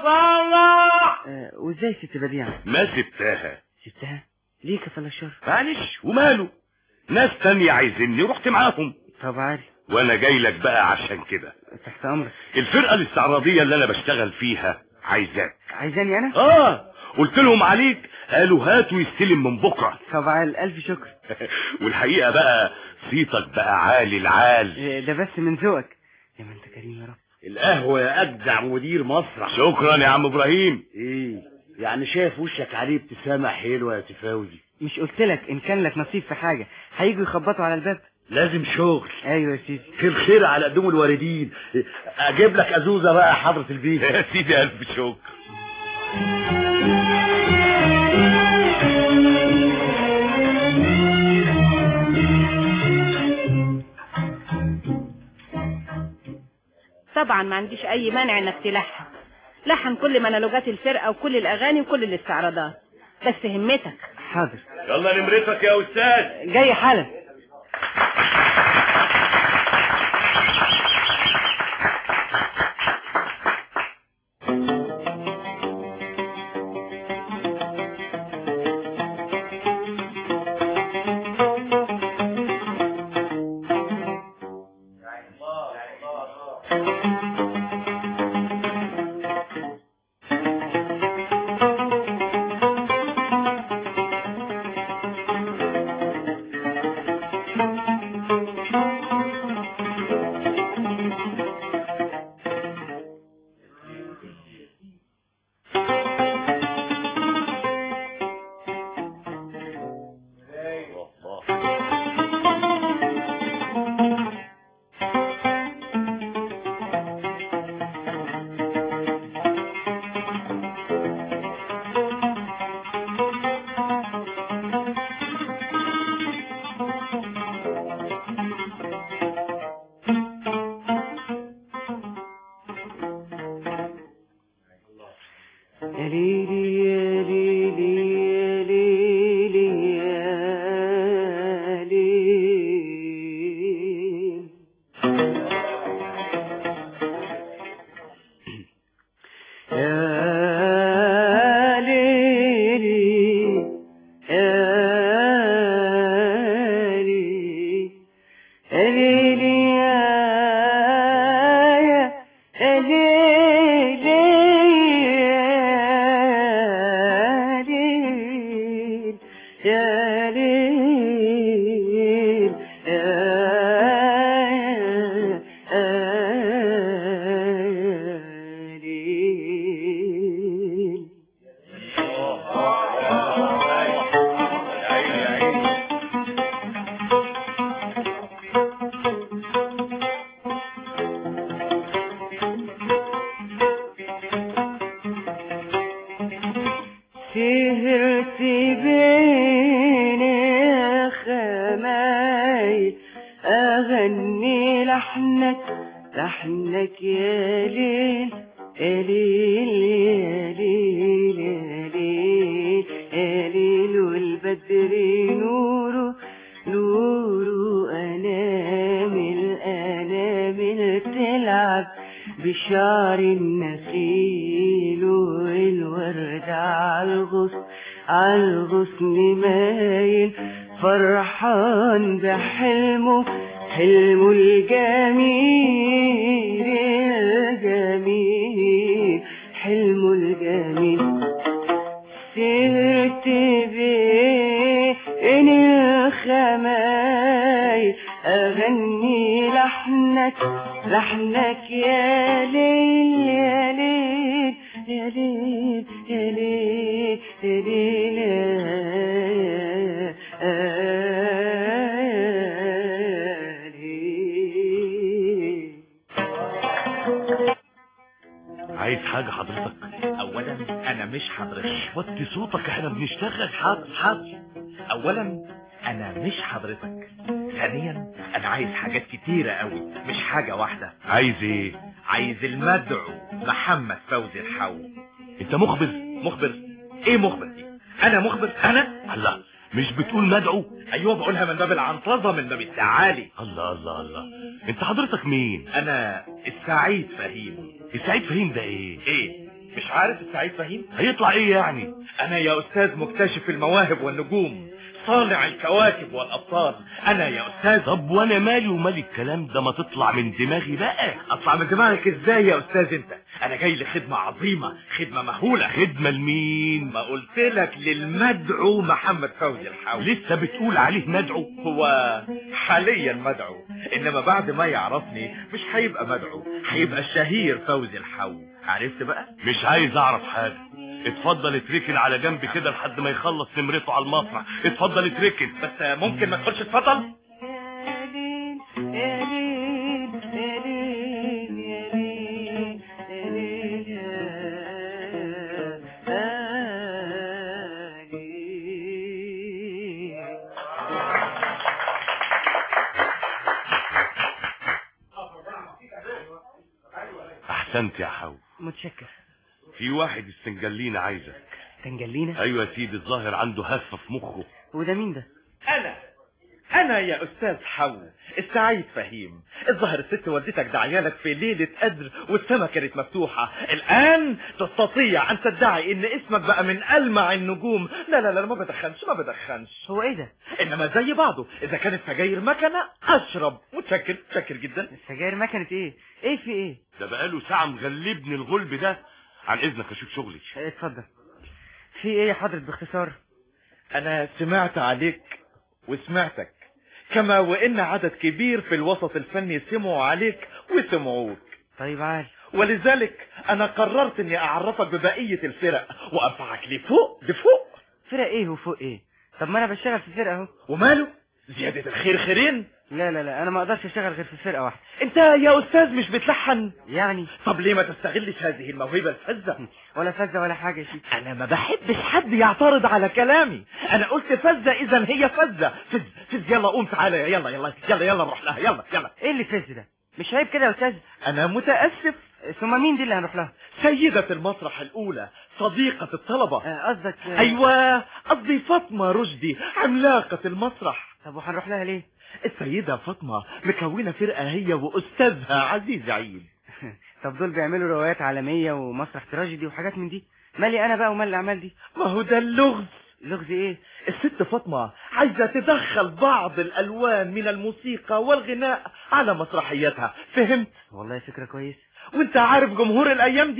صلاح آه، وازاي ست بديعة ما سبتها سبتها ليه كفل الشر معلش وماله ناس تانية عايزيني رحت معاهم طب عادي وانا جاي لك بقى عشان كده تحت امرك الفرقة الاستعراضية اللي انا بشتغل فيها عايزاك عايزاني انا اه قلت لهم عليك قالوا هاتوا يستلم من بكرة طب عال الف شكر والحقيقة بقى صيتك بقى عالي العال آه، ده بس من ذوقك يا ما انت كريم يا رب القهوه يا اجدع مدير مسرح شكرا يا عم ابراهيم ايه يعني شايف وشك عليه ابتسامه حلوه يا سفاوزي مش قلت لك ان كان لك نصيب في حاجة هيجوا يخبطوا على الباب لازم شغل ايوه يا سيدي في الخير على قدوم الواردين اجيب لك ازوزه بقى يا حضره البيت يا سيدي الف شكر طبعا ما عنديش اي مانع انك تلحن لحن كل مونولوجات الفرقه وكل الاغاني وكل الاستعراضات بس همتك حاضر يلا نمرتك يا استاذ جاي حالا يا ليل يا ليل سهرت بين خمايل أغني لحنك لحنك يا ليل يا ليل يا ليل يا ليل يا ليل والبدر نوره نوره أنامل أنامل تلعب بشعر النخيل والورد عالغصن عالغصن مايل فرحان بحلمه حلمه الجميل الجميل حلمه الجميل سرت بين الخمايل أغني لحنك لحنك يا ليل يا ليل يا ليل يا ليل يا ليل يا ليل عايز حاجة حضرتك اولا انا مش حضرتك وطي صوتك احنا بنشتغل حاضر حاضر اولا انا مش حضرتك ثانيا انا عايز حاجات كتيرة قوي مش حاجة واحدة عايز ايه عايز المدعو محمد فوزي الحو انت مخبر مخبر ايه مخبر دي انا مخبر انا الله مش بتقول مدعو ايوه بقولها من باب العنطزة من باب التعالي الله الله الله انت حضرتك مين انا السعيد فهيم السعيد فهيم ده ايه ايه مش عارف السعيد فهيم هيطلع ايه يعني انا يا استاذ مكتشف المواهب والنجوم صانع الكواكب والابطال انا يا استاذ طب وانا مالي ومالي الكلام ده ما تطلع من دماغي بقى اطلع من دماغك ازاي يا استاذ انت انا جاي لخدمة عظيمة خدمة مهولة خدمة لمين ما قلت لك للمدعو محمد فوزي الحاوي لسه بتقول عليه مدعو هو حاليا مدعو انما بعد ما يعرفني مش هيبقى مدعو هيبقى الشهير فوزي الحو عرفت بقى مش عايز اعرف حاجة اتفضل اتركن على جنب كده لحد ما يخلص نمرته على المسرح اتفضل اتركن بس ممكن ما تقولش اتفضل يا ليل يا ليل يا ليل يا ليل يا ليل يا ليل احسنت يا حو متشكر في واحد السنجلين عايزك تنجلينا ايوه يا سيدي الظاهر عنده هفه في مخه وده مين ده انا انا يا استاذ حو السعيد فهيم الظاهر الست والدتك دعيالك في ليلة قدر والسما كانت مفتوحة الان تستطيع ان تدعي ان اسمك بقى من المع النجوم لا لا لا ما بدخنش ما بدخنش هو ايه ده انما زي بعضه اذا كانت سجاير مكنة اشرب متشكر متشكر جدا السجاير ما كانت ايه ايه في ايه ده بقاله ساعه مغلبني الغلب ده عن اذنك اشوف شغلي اتفضل في ايه يا حضرة باختصار انا سمعت عليك وسمعتك كما وان عدد كبير في الوسط الفني سمعوا عليك وسمعوك طيب عال ولذلك انا قررت اني اعرفك ببقية الفرق وارفعك لفوق لفوق فرق ايه وفوق ايه طب ما انا بشتغل في فرقة اهو وماله زيادة الخير خيرين لا لا لا انا ما اقدرش اشتغل غير في فرقة واحدة انت يا استاذ مش بتلحن يعني طب ليه ما تستغلش هذه الموهبة الفزة ولا فزة ولا حاجة يا سيدي انا ما بحبش حد يعترض على كلامي انا قلت فزة اذا هي فزة فز فز يلا قوم تعالى يلا يلا يلا يلا نروح لها يلا يلا ايه اللي فز ده مش عيب كده يا استاذ انا متأسف ثم مين دي اللي هنروح لها سيدة المسرح الاولى صديقة الطلبة آه، قصدك آه، ايوه قصدي فاطمة رشدي عملاقة المسرح طب وهنروح لها ليه السيدة فاطمة مكونة فرقة هي واستاذها عزيز عيد طب دول بيعملوا روايات عالمية ومسرح تراجيدي وحاجات من دي مالي انا بقى ومال الاعمال دي ما هو ده اللغز لغز ايه الست فاطمة عايزة تدخل بعض الالوان من الموسيقى والغناء على مسرحياتها فهمت والله فكرة كويس وانت عارف جمهور الايام دي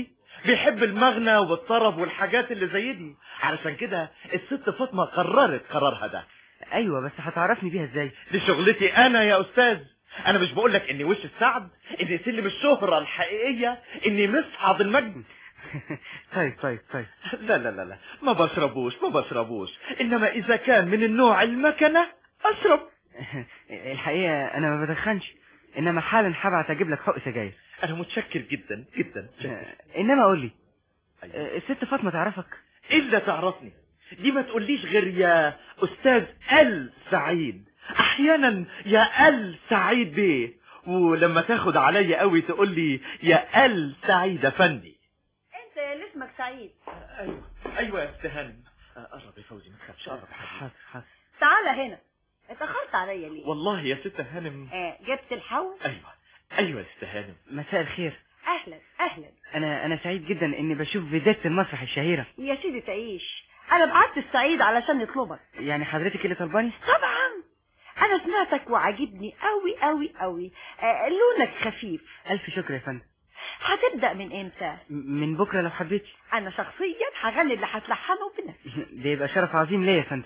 بيحب المغنى والطرب والحاجات اللي زي دي علشان كده الست فاطمة قررت قرارها ده ايوه بس هتعرفني بيها ازاي دي شغلتي انا يا استاذ انا مش بقول لك اني وش السعد اني سلم الشهرة الحقيقية اني مصعد المجد طيب طيب طيب لا لا لا لا ما بشربوش ما بشربوش انما اذا كان من النوع المكنة اشرب الحقيقه انا ما بدخنش انما حالا هبعت اجيب لك حق سجاير انا متشكر جدا جدا انما قول لي الست فاطمه تعرفك الا تعرفني دي ما تقوليش غير يا استاذ ال سعيد احيانا يا ال سعيد بيه ولما تاخد عليا قوي تقول لي يا ال سعيد افندي انت اللي اسمك سعيد ايوه ايوه يا استهان قرب يا فوزي ما تخافش قرب يا حبيبي حاضر حاضر تعالى هنا اتأخرت عليا ليه والله يا ست هانم آه جبت الحو ايوه ايوه يا ست هانم مساء الخير اهلا اهلا انا انا سعيد جدا اني بشوف بدايه المسرح الشهيره يا سيدي تعيش انا بعت السعيد علشان يطلبك يعني حضرتك اللي طلباني طبعا انا سمعتك وعجبني قوي قوي قوي آه لونك خفيف الف شكر يا فندم هتبدأ من امتى م- من بكره لو حبيتي انا شخصيا هغني اللي هتلحنه بنفسي ده يبقى شرف عظيم ليا يا فندم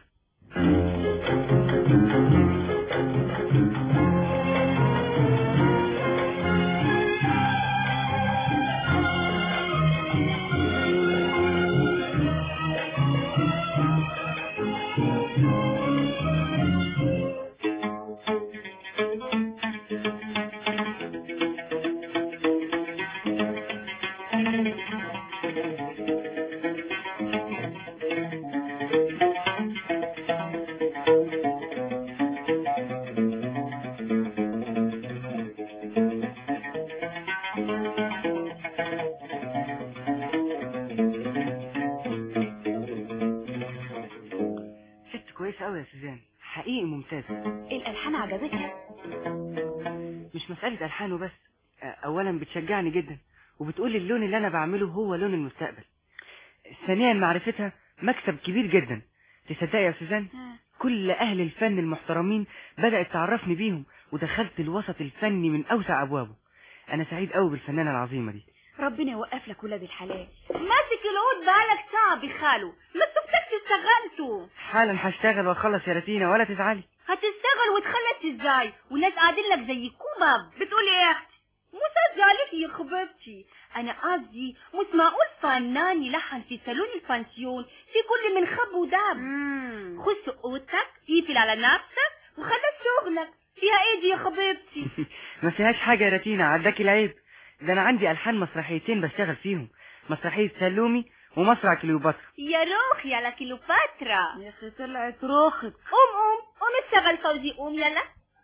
ست كويسه قوي يا سوزان حقيقي ممتازه الالحان عجبتها مش مساله الحان وبس أ- اولا بتشجعني جدا وبتقول لي اللون اللي انا بعمله هو لون المستقبل ثانيا معرفتها مكسب كبير جدا تصدقي يا سوزان كل اهل الفن المحترمين بدات تعرفني بيهم ودخلت الوسط الفني من اوسع ابوابه انا سعيد قوي بالفنانه العظيمه دي ربنا يوقف لك ولاد الحلال ماسك العود بقالك ساعة بخاله ما سبتكش اشتغلته حالا هشتغل واخلص يا راتينا ولا تزعلي هتشتغل وتخلص ازاي والناس قاعدين لك زي كوبب بتقولي ايه يا اختي مسجل عليك يا خبيبتي انا قصدي مش معقول فنان يلحن في صالون البنسيون في كل من خب ودب خش اوضتك قفل على نفسك وخلص شغلك فيها ايه دي يا خبيبتي ما فيهاش حاجه يا راتينا عداكي العيب ده انا عندي الحان مسرحيتين بشتغل فيهم مسرحيه سلومي ومسرح كليوباترا يا روخ يا لا كيلوباترا يا اخي طلعت روخك قوم قوم قوم اشتغل فوزي قوم يلا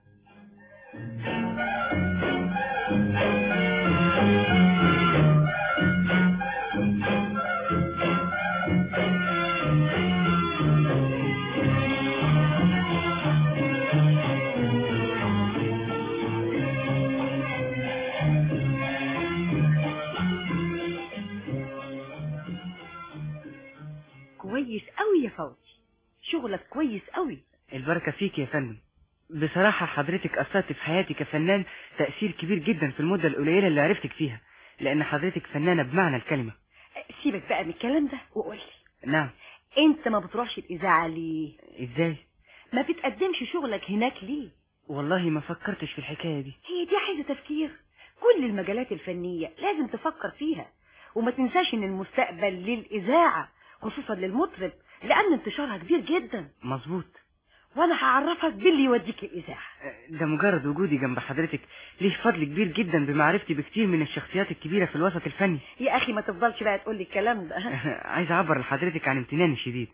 كويس قوي يا فوزي شغلك كويس قوي البركه فيك يا فندم بصراحه حضرتك اثرت في حياتي كفنان تاثير كبير جدا في المده القليله اللي عرفتك فيها لان حضرتك فنانه بمعنى الكلمه سيبك بقى من الكلام ده وقول لي نعم انت ما بتروحش الاذاعه ليه ازاي ما بتقدمش شغلك هناك ليه والله ما فكرتش في الحكايه دي هي دي عايزه تفكير كل المجالات الفنيه لازم تفكر فيها وما تنساش ان المستقبل للاذاعه خصوصا للمطرب لان انتشارها كبير جدا مظبوط وانا هعرفك باللي يوديك الاذاعه ده مجرد وجودي جنب حضرتك ليه فضل كبير جدا بمعرفتي بكتير من الشخصيات الكبيره في الوسط الفني يا اخي ما تفضلش بقى تقول لي الكلام ده عايز اعبر لحضرتك عن امتناني الشديد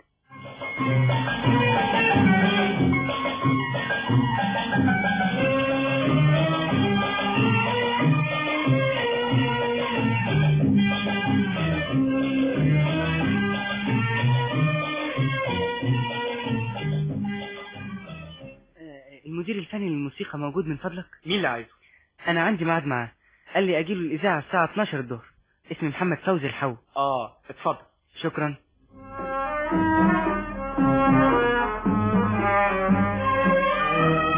المدير الفني للموسيقى موجود من فضلك مين اللي عايزه انا عندي ميعاد معاه قال لي اجيله الاذاعه الساعه 12 الظهر اسمي محمد فوزي الحو اه اتفضل شكرا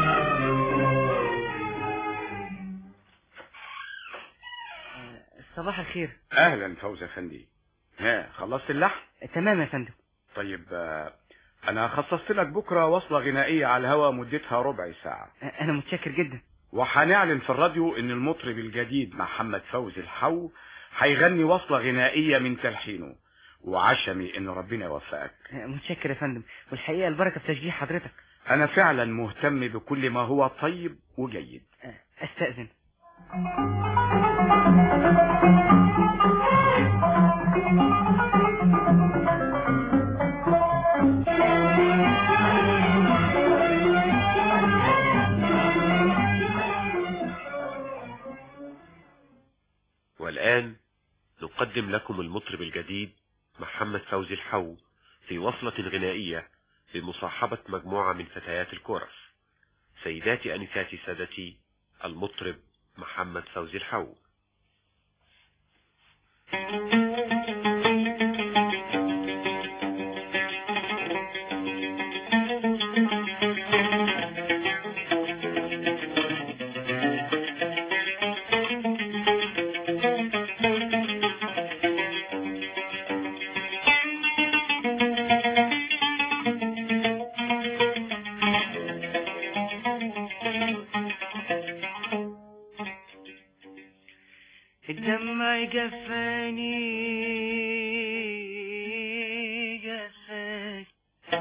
صباح صباح الخير اهلا فوزي افندي ها خلصت اللحن تمام يا فندم طيب آه، انا خصصت لك بكره وصله غنائيه على الهوا مدتها ربع ساعه انا متشكر جدا وهنعلن في الراديو ان المطرب الجديد محمد فوزي الحو هيغني وصله غنائيه من تلحينه وعشمي ان ربنا يوفقك متشكر يا فندم والحقيقه البركه في تشجيع حضرتك انا فعلا مهتم بكل ما هو طيب وجيد استاذن والآن نقدم لكم المطرب الجديد محمد فوزي الحو في وصلة غنائية بمصاحبة مجموعة من فتيات الكورس سيداتي أنساتي سادتي المطرب محمد فوزي الحو الدمع جفاني جفاني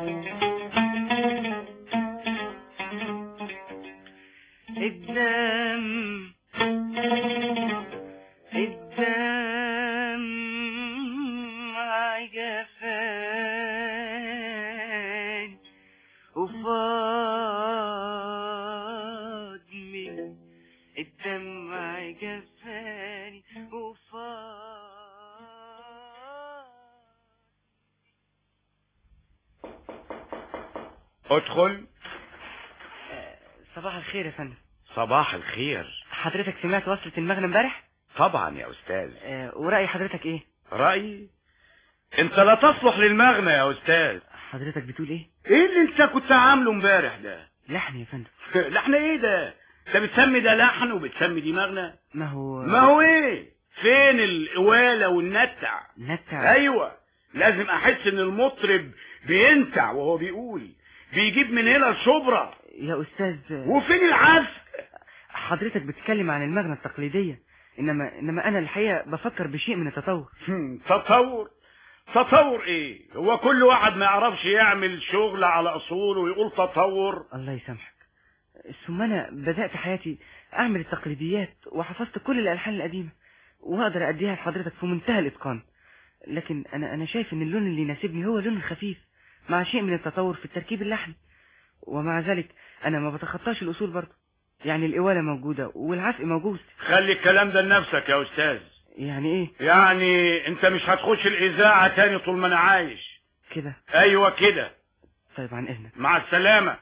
الدم الدمع جفاني وفاض من الدمع جفاني ادخل صباح الخير يا فندم صباح الخير حضرتك سمعت وصلة المغنى امبارح طبعا يا استاذ آه، ورأي حضرتك ايه رأيي انت لا تصلح للمغنى يا استاذ حضرتك بتقول ايه ايه اللي انت كنت عامله امبارح ده لحن يا فندم لحن ايه ده انت بتسمي ده لحن وبتسمي دي مغنى ما هو ما هو ايه فين القوالة والنتع نتع ايوه لازم احس ان المطرب بينتع وهو بيقول بيجيب من هنا الشبرة يا استاذ وفين العزف حضرتك بتتكلم عن المغنى التقليدية انما انما انا الحقيقة بفكر بشيء من التطور تطور تطور ايه هو كل واحد ما يعرفش يعمل شغل على اصوله ويقول تطور الله يسامحك ثم انا بدأت حياتي اعمل التقليديات وحفظت كل الالحان القديمة واقدر اديها لحضرتك في منتهى الاتقان لكن انا انا شايف ان اللون اللي يناسبني هو اللون الخفيف مع شيء من التطور في التركيب اللحني ومع ذلك انا ما بتخطاش الاصول برضه يعني القوالة موجودة والعزف موجود خلي الكلام ده لنفسك يا استاذ يعني ايه يعني انت مش هتخش الاذاعة تاني طول ما انا عايش كده ايوه كده طيب عن اذنك مع السلامة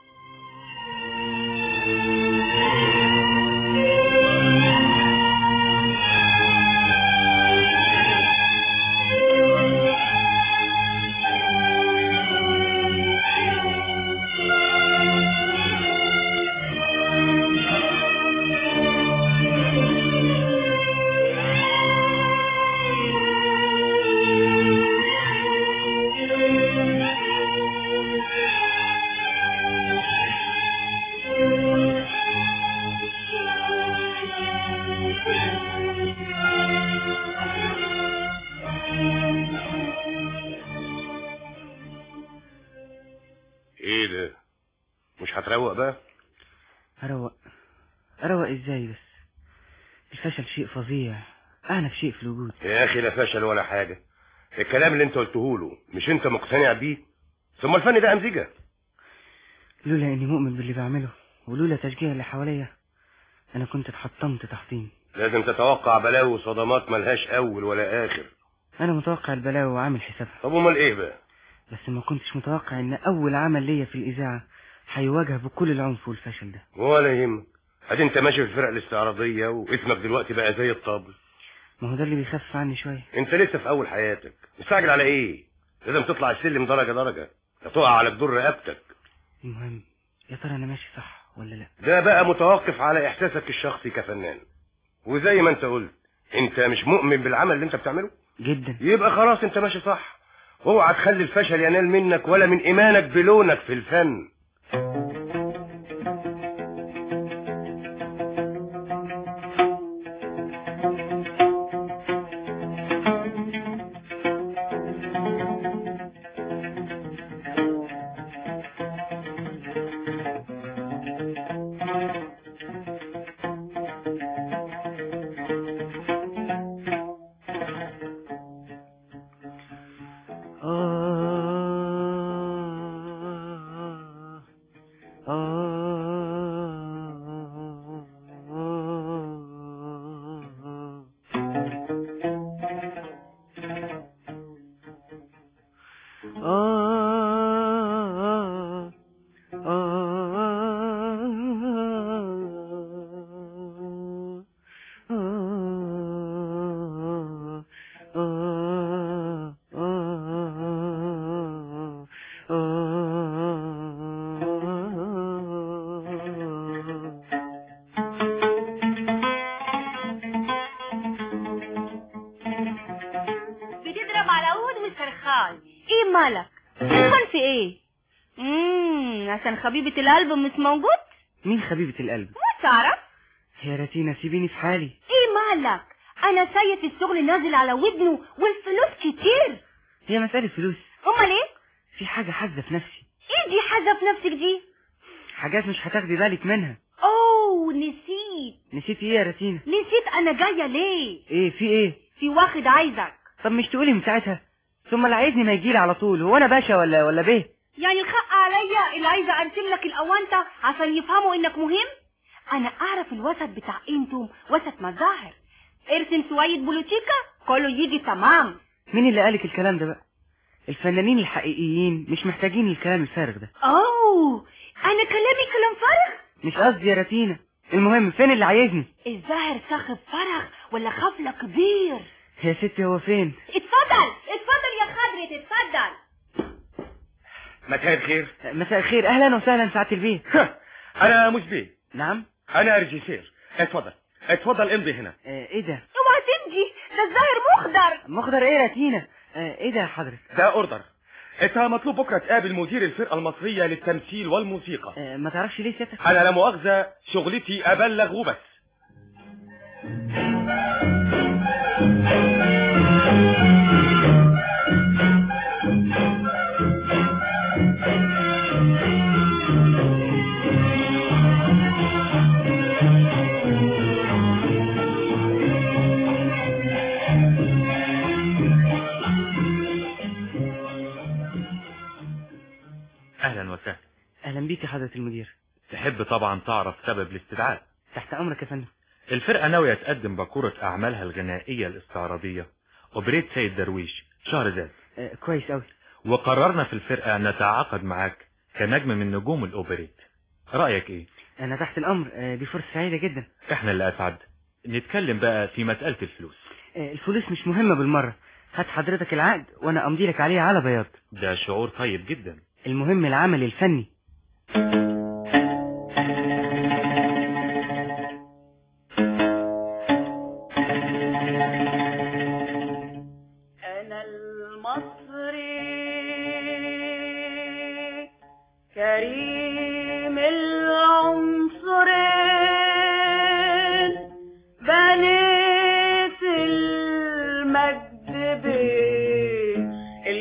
ايه ده مش هتروق بقى اروق اروق ازاي بس الفشل شيء فظيع اعنف شيء في الوجود يا اخي لا فشل ولا حاجة الكلام اللي انت قلته له مش انت مقتنع بيه ثم الفن ده امزجة لولا اني مؤمن باللي بعمله ولولا تشجيع اللي حواليا انا كنت اتحطمت تحطيم لازم تتوقع بلاوي وصدمات ملهاش اول ولا اخر انا متوقع البلاوي وعامل حسابها طب امال ايه بقى بس ما كنتش متوقع ان اول عمل ليا في الاذاعه هيواجه بكل العنف والفشل ده ولا يهمك ادي انت ماشي في الفرق الاستعراضية واسمك دلوقتي بقى زي الطبل ما هو ده اللي بيخفف عني شويه انت لسه في اول حياتك مستعجل على ايه لازم تطلع السلم درجة درجة هتقع على جدور رقبتك المهم يا ترى انا ماشي صح ولا لا ده بقى متوقف على احساسك الشخصي كفنان وزي ما انت قلت انت مش مؤمن بالعمل اللي انت بتعمله جدا يبقى خلاص انت ماشي صح اوعى تخلي الفشل ينال منك ولا من ايمانك بلونك في الفن بتضرب على عود وسرخان ايه مالك سرخان في ايه امم عشان خبيبة القلب مش موجود مين خبيبة القلب مش تعرف يا راتينا سيبيني في حالي ايه مالك انا شايف الشغل نازل على ودنه والفلوس كتير هي مسألة فلوس امال ايه في حاجة حاسة في نفسي ايه دي حاجة في نفسك دي حاجات مش هتاخدي بالك منها اوه نسيت نسيتي ايه يا راتينا نسيت انا جاية ليه ايه في ايه في واحد عايزك طب مش تقولي من ساعتها ثم اللي عايزني ما يجيلي على طول هو انا باشا ولا ولا بيه يعني الحق عليا اللي عايزة ارسم لك الاوانطة عشان يفهموا انك مهم انا اعرف الوسط بتاع انتم وسط مظاهر ارسم شوية بولوتيكا كله يجي تمام مين اللي قالك الكلام ده بقى الفنانين الحقيقيين مش محتاجين الكلام الفارغ ده اوه انا كلامي كلام فارغ مش قصدي يا راتينا المهم فين اللي عايزني الظاهر صاحب فرغ ولا خفلة كبير يا ستي هو فين اتفضل اتفضل يا خضرة اتفضل مساء الخير مساء الخير اهلا وسهلا سعاده البيه انا مش بيه نعم انا ريجيسير اتفضل اتفضل امضي هنا آه ايه ده اوعى تمشي ده الظاهر مخضر مخضر ايه يا راتينا آه ايه ده يا حضرتك ده اوردر انت مطلوب بكره تقابل مدير الفرقه المصريه للتمثيل والموسيقى آه ما تعرفش ليه سيادتك انا لا مؤاخذه شغلتي ابلغ وبس اهلا وسهلا اهلا بيك يا حضره المدير تحب طبعا تعرف سبب الاستدعاء تحت امرك يا فندم الفرقة ناوية تقدم باكورة اعمالها الغنائية الاستعراضية اوبريت سيد درويش شهر ذات آه كويس قوي وقررنا في الفرقة ان نتعاقد معاك كنجم من نجوم الاوبريت رأيك ايه انا تحت الامر آه دي فرصه سعيده جدا احنا اللي اسعد نتكلم بقى في مسألة الفلوس آه الفلوس مش مهمه بالمره هات حضرتك العقد وانا امضي لك عليه على بياض ده شعور طيب جدا المهم العمل الفني أنا المصري كريم العنصرين بنيت المجد بين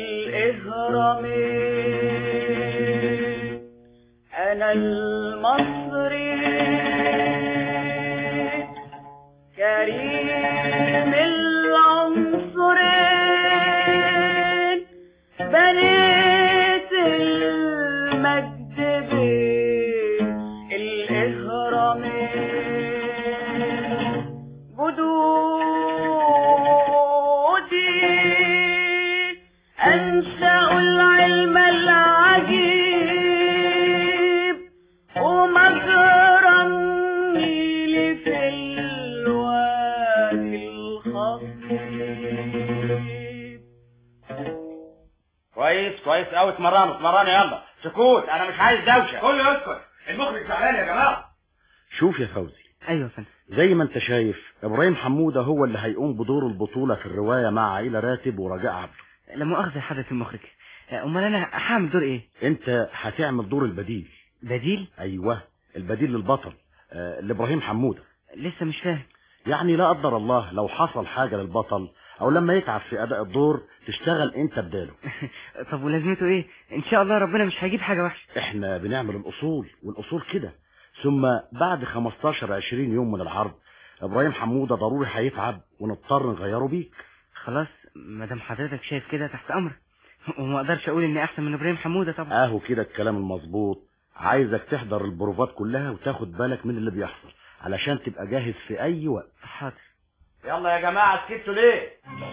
الإهرامين أنا المصري كريم العنصرين بنيت المجد بين الإهرامين جدودي أنشأوا العلم العجيب ومجرى النيل في الوادي الخصيب كويس كويس قوي اتمرنوا اتمرنوا يلا سكوت انا مش عايز دوشه كله يسكت المخرج زعلان يا جماعه شوف يا فوزي ايوه يا فندم زي ما انت شايف ابراهيم حمودة هو اللي هيقوم بدور البطولة في الرواية مع عائلة راتب ورجاء عبده لا مؤاخذة يا حضرة المخرج امال انا هعمل دور ايه انت هتعمل دور البديل بديل ايوه البديل للبطل آه لابراهيم حمودة لسه مش فاهم يعني لا قدر الله لو حصل حاجة للبطل او لما يتعب في اداء الدور تشتغل انت بداله طب ولازمته ايه ان شاء الله ربنا مش هيجيب حاجة وحشة احنا بنعمل الاصول والاصول كده ثم بعد 15 20 يوم من العرض ابراهيم حمودة ضروري هيتعب ونضطر نغيره بيك خلاص ما دام حضرتك شايف كده تحت امرك وما اقدرش اقول اني احسن من ابراهيم حمودة طبعا اهو كده الكلام المظبوط عايزك تحضر البروفات كلها وتاخد بالك من اللي بيحصل علشان تبقى جاهز في اي وقت حاضر يلا يا جماعة سكتوا ليه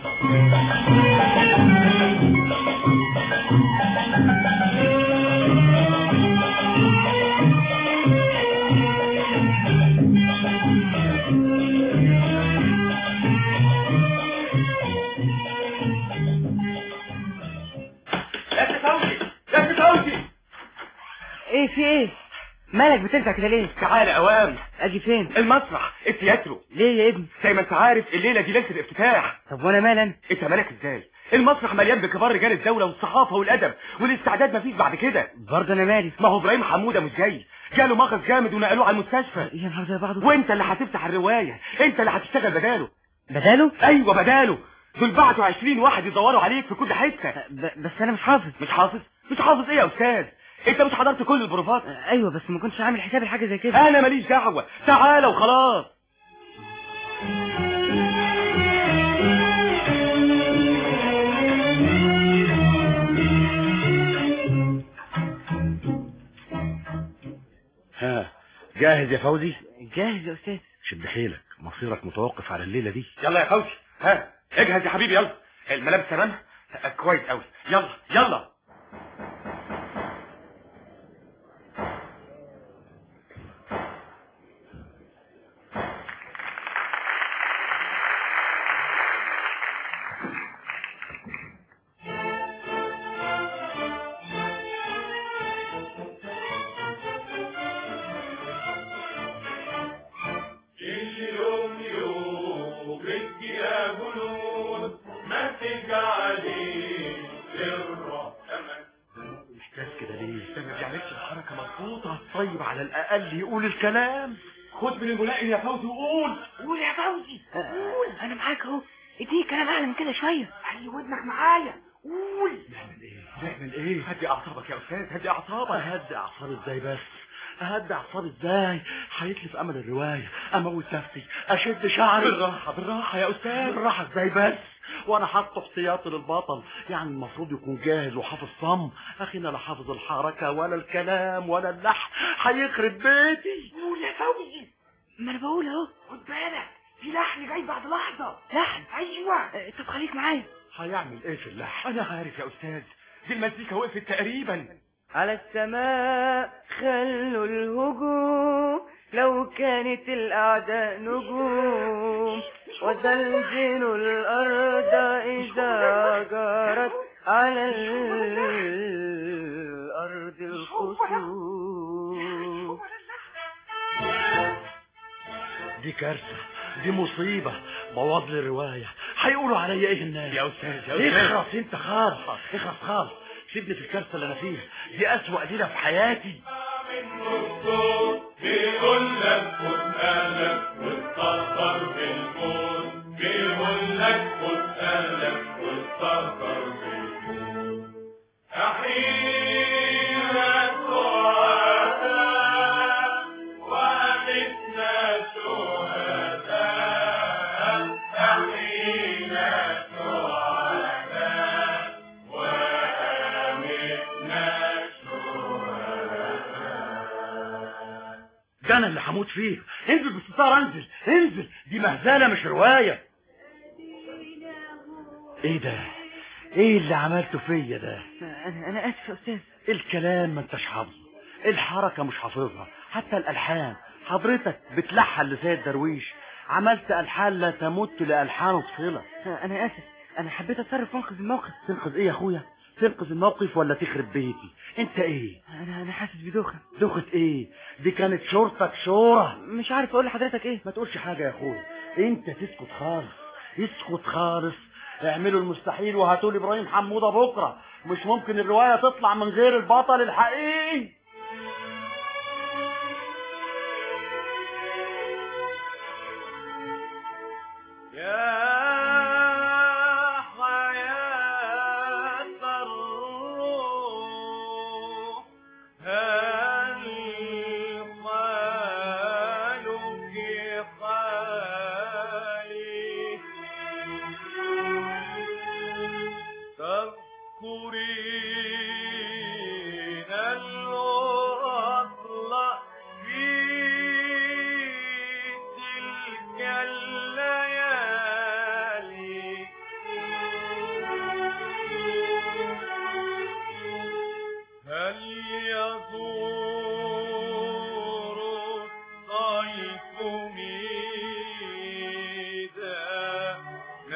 يا سي فوزي يا سي فوزي ايه في ايه مالك بترجع كده ليه تعالى اوام اجي فين المسرح التياترو ليه يا ابني زي ما انت عارف الليله دي ليله الافتتاح طب وانا مال انا انت مالك ازاي المسرح مليان بكبار رجال الدوله والصحافه والادب والاستعداد مفيش بعد كده برضه انا مالي ما هو ابراهيم حموده مش جاي جاله مغص جامد ونقلوه على المستشفى يا نهار زي بعضه وانت اللي هتفتح الروايه انت اللي هتشتغل بداله بداله ايوه بداله دول بعتوا 20 واحد يدوروا عليك في كل حته ب- بس انا مش حافظ مش حافظ مش حافظ ايه يا استاذ انت مش حضرت كل البروفات ايوه بس ما كنتش عامل حسابي لحاجه زي كده انا ماليش دعوه تعالى وخلاص ها جاهز يا فوزي جاهز يا استاذ شد حيلك مصيرك متوقف على الليلة دي يلا يا فوزي ها اجهز يا حبيبي يلا الملابس تمام آه، كويس قوي يلا يلا اليوم يوم يا جنود ما تجعلي للرحمن محتاج كده ليه ده ما بيعملش الحركه مظبوطه طيب على الاقل يقول الكلام خد من الملائم يا فوزي وقول قول يا فوزي قول انا معاك اهو اديني كلام اعلى من كده شويه خلي ودنك معايا قول نعمل ايه نعمل ايه هدي اعصابك يا استاذ هدي اعصابك اهدي اعصابي ازاي بس اهدي اعصابي ازاي هيتلف امل الرواية اموت نفسي اشد شعري بالراحه بالراحه يا استاذ بالراحة ازاي بس وانا حاطه احتياطي للبطل يعني المفروض يكون جاهز وحافظ صم اخينا لا حافظ الحركة ولا الكلام ولا اللحن هيخرب بيتي قول يا فوزي ما انا بقول اهو خد بالك في لحن جاي بعد لحظه لحن ايوه آه، طب خليك معايا هيعمل ايه في اللحن انا عارف يا استاذ دي المزيكا وقفت تقريبا على السماء خلوا الهجوم لو كانت الأعداء نجوم وزلزلوا الأرض إذا جرت على الأرض الخصوم دي كارثة دي مصيبة بوظ لي الرواية هيقولوا عليا ايه الناس يا استاذ يا استاذ اخرس انت خالص اخرس خالص سيبني في الكارثة اللي انا فيها دي اسوأ ليلة في حياتي بيقول لك خد قلب وتطهر بالموت بيقول لك خد قلب وتطهر بالموت أحينا سعداء وأمتنا شهداء أحينا سعداء وأمتنا ده انا اللي هموت فيه انزل بالستار انزل انزل دي مهزلة مش رواية ايه ده ايه اللي عملته فيا ده أنا أنا آسف يا أستاذ الكلام ما انتش حافظه الحركة مش حافظها حتى الألحان حضرتك بتلحن لسيد درويش عملت ألحان لا تمت لألحانه بصلة أنا آسف أنا حبيت أتصرف وأنقذ الموقف تنقذ ايه يا اخويا تنقذ الموقف ولا تخرب بيتي انت ايه انا انا حاسس بدوخه دوخة ايه دي كانت شورتك شورة مش عارف اقول لحضرتك ايه ما تقولش حاجة يا اخويا انت تسكت خالص اسكت خالص اعملوا المستحيل وهاتوا لي ابراهيم حمودة بكرة مش ممكن الرواية تطلع من غير البطل الحقيقي يا حياة الروح هل حالك حالي تذكرين الوصل في تلك الليالي هل يزور الطيف ميدان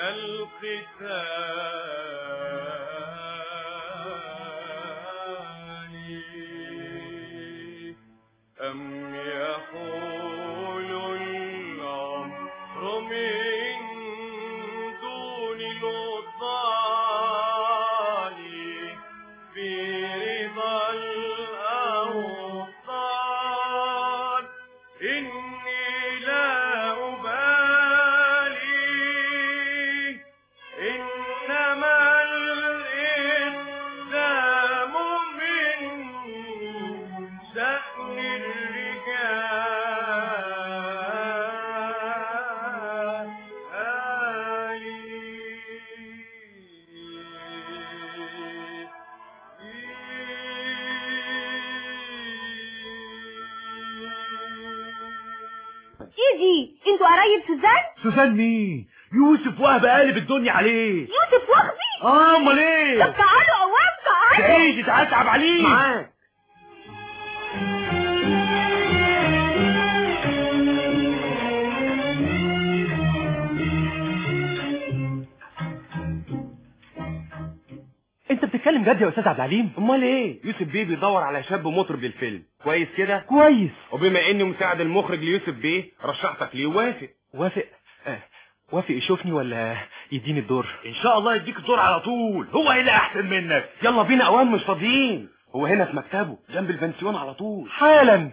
القتال أم يحول الأمر من دون الوصال في رضا الأوطان إني لا أبالي إنما الإسلام من شأن الرجال ايدي انتوا قرايب سوزان سوزان مين يوسف وهب قالب الدنيا عليه يوسف واخدي اه امال ايه طب تعالوا قوام تعالوا تعيش تعال اتعب عليه معاك انت بتتكلم جد يا استاذ عبد العليم امال ايه يوسف بيه بيدور على شاب مطرب للفيلم كويس كده كويس وبما اني مساعد المخرج ليوسف بيه رشحتك ليه وافق وافق آه، وافق يشوفني ولا يديني الدور ان شاء الله يديك الدور على طول هو ايه اللي احسن منك يلا بينا اوام مش فاضيين هو هنا في مكتبه جنب البنسيون على طول حالا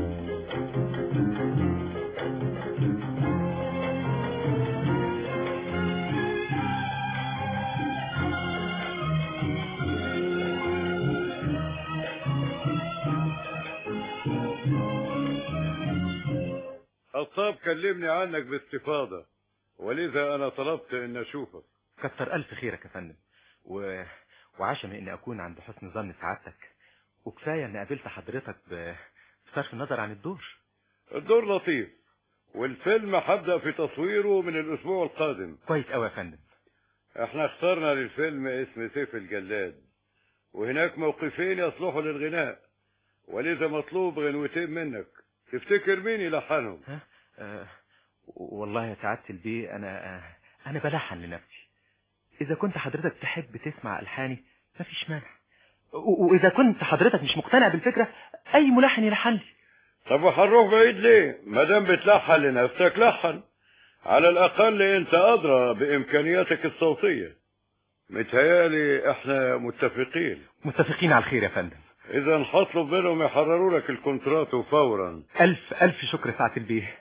الطاب كلمني عنك باستفاضة ولذا أنا طلبت أن أشوفك كتر الف خيرك يا فندم و... وعشم اني اكون عند حسن ظن سعادتك وكفايه اني قابلت حضرتك ب... بصرف النظر عن الدور الدور لطيف والفيلم هبدأ في تصويره من الأسبوع القادم كويس قوي يا فندم احنا اخترنا للفيلم اسم سيف الجلاد وهناك موقفين يصلحوا للغناء ولذا مطلوب غنوتين منك تفتكر مين يلحنهم آه... والله يا سعاده البيه انا آه... انا بلحن لنفسي اذا كنت حضرتك تحب تسمع الحاني مفيش مانع و... واذا كنت حضرتك مش مقتنع بالفكره اي ملحن يلحن لي طب وهنروح بعيد ليه ما دام بتلحن لنفسك لحن على الاقل انت ادرى بامكانياتك الصوتيه متهيالي احنا متفقين متفقين على الخير يا فندم اذا هطلب منهم يحرروا لك الكونترات فورا الف الف شكر سعاده البيه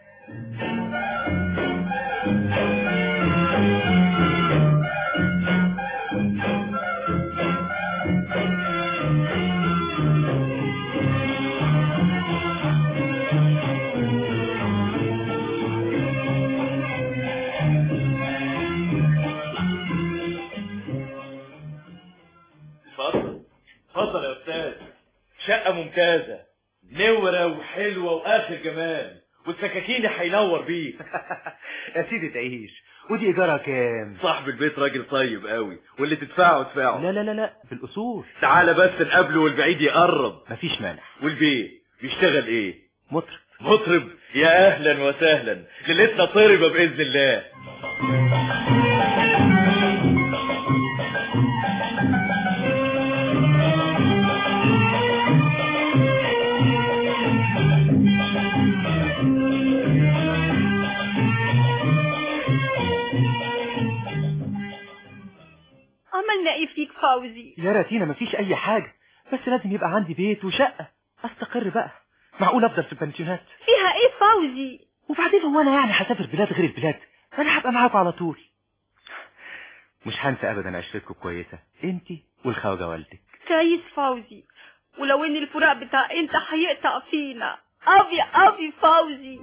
اتفضل اتفضل يا استاذ شقة ممتازة نورة وحلوة واخر جمال والسكاكين هينور بيه يا سيدي تعيش ودي ايجارها كام صاحب البيت راجل طيب قوي واللي تدفعه تدفعه لا لا لا لا بالاصول تعالى بس نقابله والبعيد يقرب مفيش مانع والبيه بيشتغل ايه مطرب مطرب يا اهلا وسهلا ليلتنا طربة باذن الله فوزي يا راتينا مفيش اي حاجة بس لازم يبقى عندي بيت وشقة استقر بقى معقول افضل في البنسيونات فيها ايه فوزي وبعدين هو انا يعني هسافر بلاد غير البلاد انا هبقى معاكم على طول مش هنسى ابدا عشرتكم كويسة انتي والخواجة والدك كويس فوزي ولو ان الفراق بتاع انت هيقطع فينا ابي ابي فوزي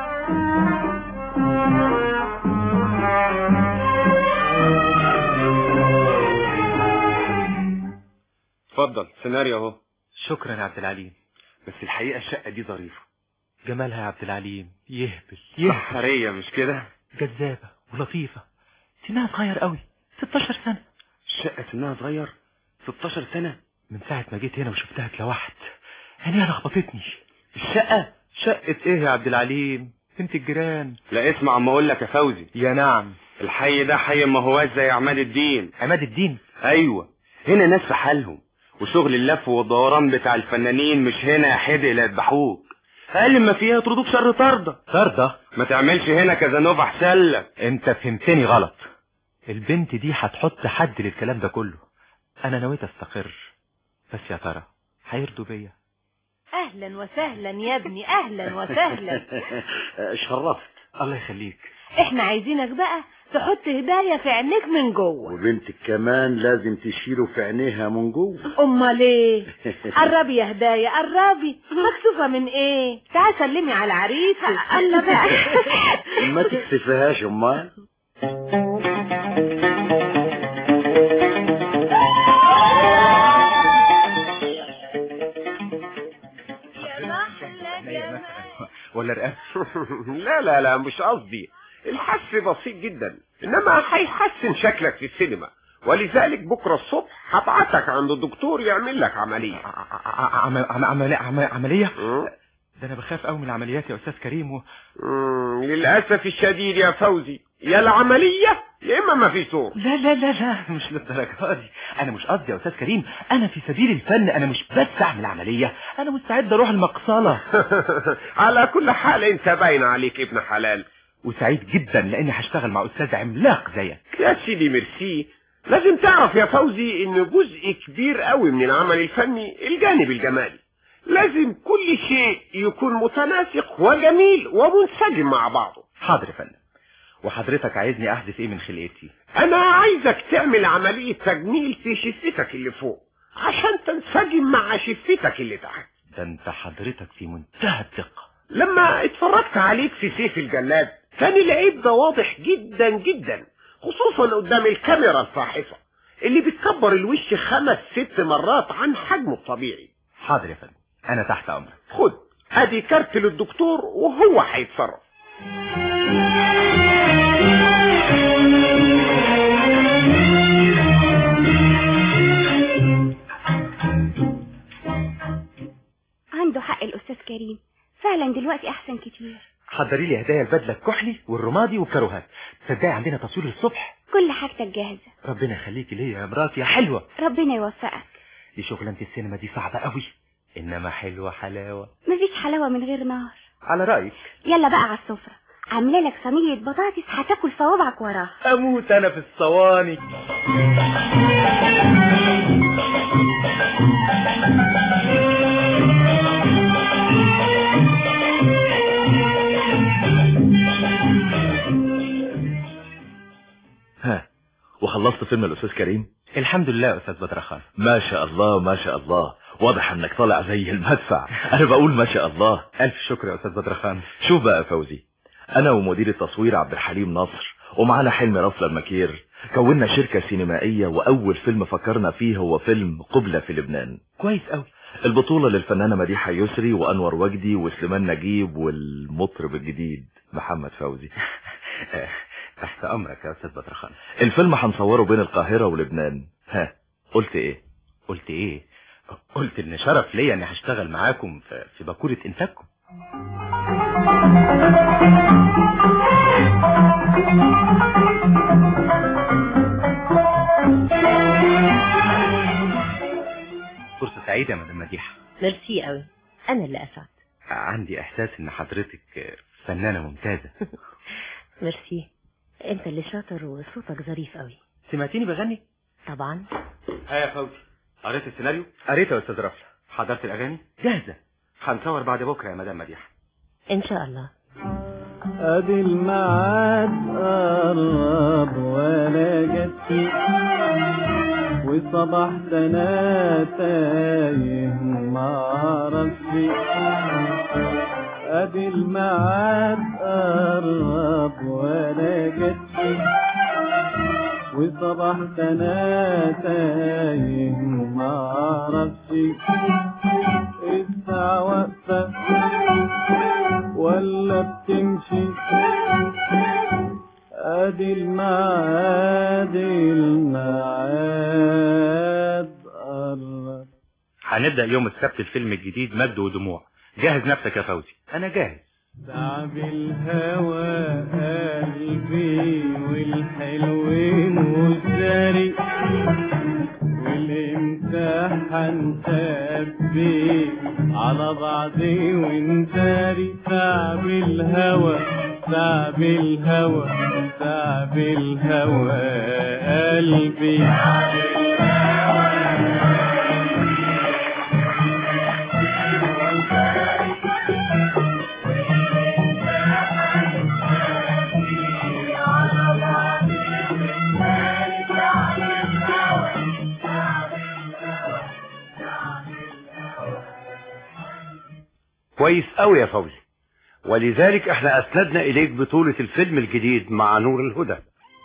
اتفضل سيناريو اهو شكرا يا عبد العليم بس الحقيقة الشقة دي ظريفة جمالها يا عبد العليم يهبل يهبل سحرية مش كده جذابة ولطيفة سنها صغير قوي 16 سنة الشقة سنها صغير 16 سنة من ساعة ما جيت هنا وشفتها اتلوحت عينيها لخبطتني الشقة شقة ايه يا عبد العليم بنت الجيران لا اسمع اما اقول لك يا فوزي يا نعم الحي ده حي ما هواش زي عماد الدين عماد الدين ايوه هنا ناس في حالهم وشغل اللف والدوران بتاع الفنانين مش هنا يا حدق لا يذبحوك اقل ما فيها يطردوك شر طردة طردة ما تعملش هنا كازانوفا احسن لك انت فهمتني غلط البنت دي هتحط حد للكلام ده كله انا نويت استقر بس يا ترى هيرضوا بيا اهلا وسهلا يا ابني اهلا وسهلا شرفت الله يخليك احنا عايزينك بقى تحط هدايا في عينيك من جوه وبنتك كمان لازم تشيله في عينيها من جوه امال ايه قربي يا هدايا قربي مكسوفه من ايه تعال سلمي على عريسك الله بقى ما تكسفهاش امال ولا رقاب لا لا لا مش قصدي الحس بسيط جدا انما هيحسن شكلك في السينما ولذلك بكرة الصبح هبعتك عند الدكتور يعمل لك عملية عم- عم- عمل- عم- عملية ده انا بخاف قوي من العمليات يا استاذ كريم و... مم، للأسف الشديد يا فوزي يا العملية يا إما ما في صور لا لا لا لا مش للدرجة دي انا مش قصدي يا استاذ كريم انا في سبيل الفن انا مش بس اعمل عملية انا مستعد اروح المقصلة على كل حال انت باين عليك ابن حلال وسعيد جدا لاني هشتغل مع استاذ عملاق زيك يا سيدي ميرسي لازم تعرف يا فوزي ان جزء كبير قوي من العمل الفني الجانب الجمالي لازم كل شيء يكون متناسق وجميل ومنسجم مع بعضه حاضر يا فندم وحضرتك عايزني احذف ايه من خلقتي انا عايزك تعمل عملية تجميل في شفتك اللي فوق عشان تنسجم مع شفتك اللي تحت ده انت حضرتك في منتهى الدقة لما اتفرجت عليك في سيف الجلاد كان العيب ده واضح جدا جدا خصوصا قدام الكاميرا الفاحصة اللي بتكبر الوش خمس ست مرات عن حجمه الطبيعي حاضر يا فندم انا تحت امرك خد ادي كارت للدكتور وهو هيتصرف عنده حق الأستاذ كريم فعلا دلوقتي أحسن كتير حضري لي هدايا البدله الكحلي والرمادي والكاروهات تصدقي عندنا تصوير الصبح كل حاجتك جاهزة ربنا يخليكي ليا يا مراتي يا حلوه ربنا يوفقك دي شغلانه السينما دي صعبه قوي انما حلوه حلاوه مفيش حلاوة من غير نار على رايك يلا بقى على السفرة عامله لك صينية بطاطس هتاكل صوابعك وراها اموت انا في الصواني ها وخلصت فيلم الاستاذ كريم الحمد لله يا استاذ بدر خان ما شاء الله ما شاء الله واضح انك طالع زي المدفع انا بقول ما شاء الله الف شكر يا استاذ بدر خان شوف بقى يا فوزي انا ومدير التصوير عبد الحليم نصر ومعانا حلمي رفله المكير كونا شركة سينمائية واول فيلم فكرنا فيه هو فيلم قبلة في لبنان كويس قوي البطولة للفنانة مديحة يسري وانور وجدي وسليمان نجيب والمطرب الجديد محمد فوزي تحت امرك يا استاذ بدر خان الفيلم هنصوره بين القاهرة ولبنان ها قلت ايه قلت ايه قلت ان شرف ليا اني هشتغل معاكم في في باكورة انتاجكم فرصة سعيدة يا مدام مديحة ميرسي قوي انا اللي اسعد عندي احساس ان حضرتك فنانة ممتازة ميرسي انت اللي شاطر وصوتك ظريف قوي سمعتيني بغني طبعا ها يا فوزي قريت السيناريو قريته يا استاذ رفل حضرت الاغاني جاهزه هنصور بعد بكره يا مدام مديحه ان شاء الله ادي الميعاد قرب ولا جت وصبحت انا تايه معرفش ادي الميعاد قرب ولا جت وصبحت انا تايه معرفش الساعة واقفة ولا بتمشي ادي الميعاد الميعاد قرب هنبدا يوم السبت الفيلم الجديد مجد ودموع جهز نفسك يا فوزي انا جاهز تعب الهوى قلبي والحلوين والزاري والامتحان خبي على بعضي وانتاري تعب الهوى تعب الهوى تعب الهوى قلبي كويس قوي يا فوزي ولذلك احنا اسندنا اليك بطولة الفيلم الجديد مع نور الهدى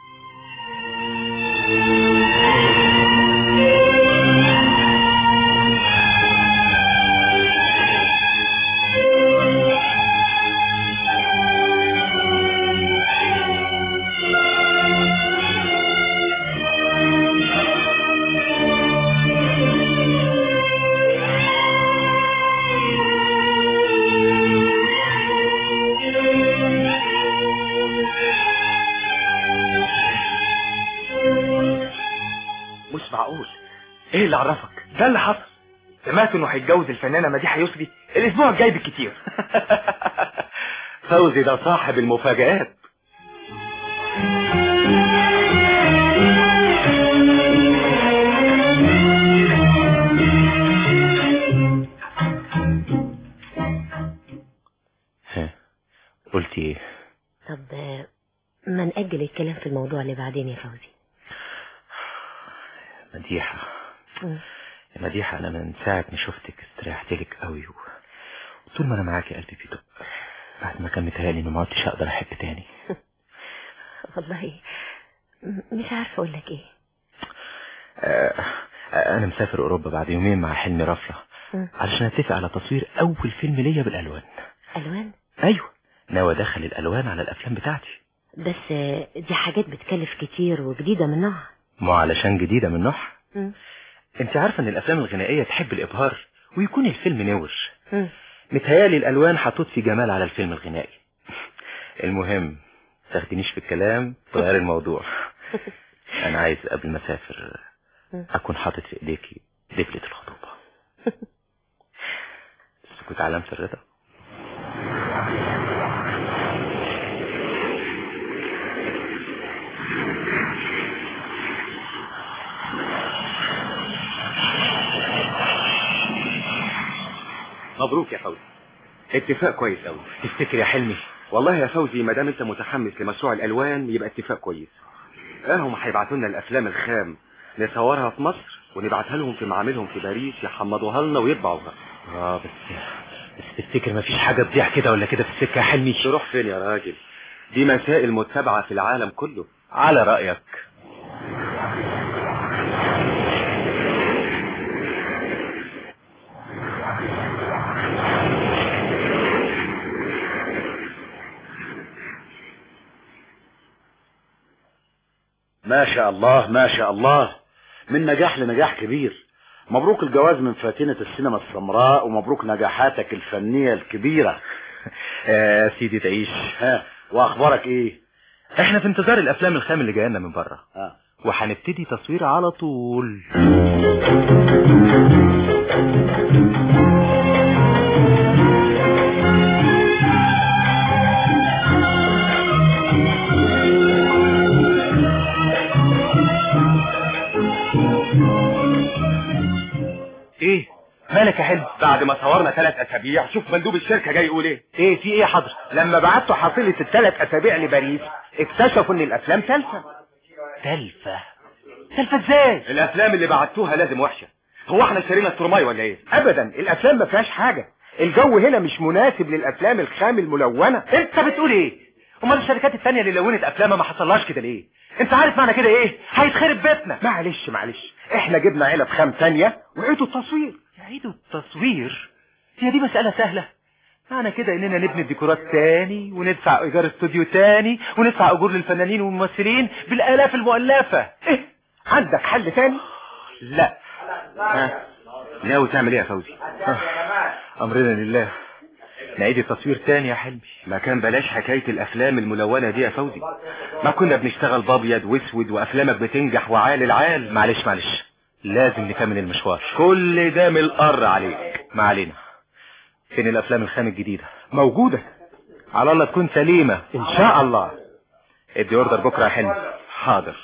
مش معقول ايه اللي عرفك ده اللي حصل سمعت انه هيتجوز الفنانه مديحه يسري الاسبوع الجاي بالكتير فوزي ده صاحب المفاجآت قلت ايه طب آه، ما نأجل الكلام في الموضوع اللي بعدين يا فوزي مديحه مم. يا مديحه انا من ساعه ما شفتك استريحت لك قوي و... طول ما انا معاكي قلبي بيدق بعد ما كان متهيألي اني ما عدتش اقدر احب تاني والله م- مش عارفه اقول لك ايه آه آه، انا مسافر اوروبا بعد يومين مع حلمي رفله مم. علشان اتفق على تصوير اول فيلم ليا بالالوان الوان ايوه ناوي ادخل الالوان على الافلام بتاعتي بس آه، دي حاجات بتكلف كتير وجديده من نوعها مو علشان جديده من نوعها مم. انت عارفه ان الافلام الغنائيه تحب الابهار ويكون الفيلم نور مم. متهيالي الالوان هتضفي جمال على الفيلم الغنائي المهم تاخدنيش في الكلام تغير الموضوع انا عايز قبل ما اسافر مم. اكون حاطط في ايديكي دبلة الخطوبة سكوت علامة الرضا مبروك يا فوزي اتفاق كويس قوي تفتكر يا حلمي والله يا فوزي ما دام انت متحمس لمشروع الالوان يبقى اتفاق كويس هم هيبعتوا لنا الافلام الخام نصورها في مصر ونبعتها لهم في معاملهم في باريس يحمضوها لنا ويطبعوها اه بس بس تفتكر مفيش حاجة تضيع كده ولا كده في السكة يا حلمي تروح فين يا راجل دي مسائل متبعة في العالم كله على رأيك ما شاء الله ما شاء الله من نجاح لنجاح كبير مبروك الجواز من فاتنة السينما السمراء ومبروك نجاحاتك الفنية الكبيرة يا سيدي تعيش ها واخبارك ايه احنا في انتظار الافلام الخام اللي جايه لنا من بره اه وهنبتدي تصوير على طول بعد ما صورنا ثلاث اسابيع شوف مندوب الشركه جاي يقول ايه ايه في ايه يا حضرة لما بعتوا حصيلة الثلاث اسابيع لباريس اكتشفوا ان الافلام تلفة تلفة تلفة ازاي الافلام اللي بعتوها لازم وحشه هو احنا اشترينا الترماي ولا ايه ابدا الافلام ما فيهاش حاجة الجو هنا مش مناسب للافلام الخام الملونة انت بتقول ايه امال الشركات التانية اللي لونت افلامها ما حصلهاش كده ليه انت عارف معنى كده ايه هيتخرب بيتنا معلش معلش احنا جبنا علب خام تانية وعيدوا التصوير يعيدوا التصوير هي دي مسألة سهلة معنى كده اننا نبني ديكورات تاني وندفع ايجار استوديو تاني وندفع اجور للفنانين والممثلين بالالاف المؤلفة ايه عندك حل تاني لا ها ناوي تعمل ايه يا فوزي امرنا لله نعيد التصوير تاني يا حلمي ما كان بلاش حكايه الافلام الملونه دي يا فوزي ما كنا بنشتغل بابيض واسود وافلامك بتنجح وعال العال معلش معلش لازم نكمل المشوار كل ده من القر عليك ما علينا فين الافلام الخام الجديدة موجودة على الله تكون سليمة ان شاء الله ادي اوردر بكرة يا حلمي حاضر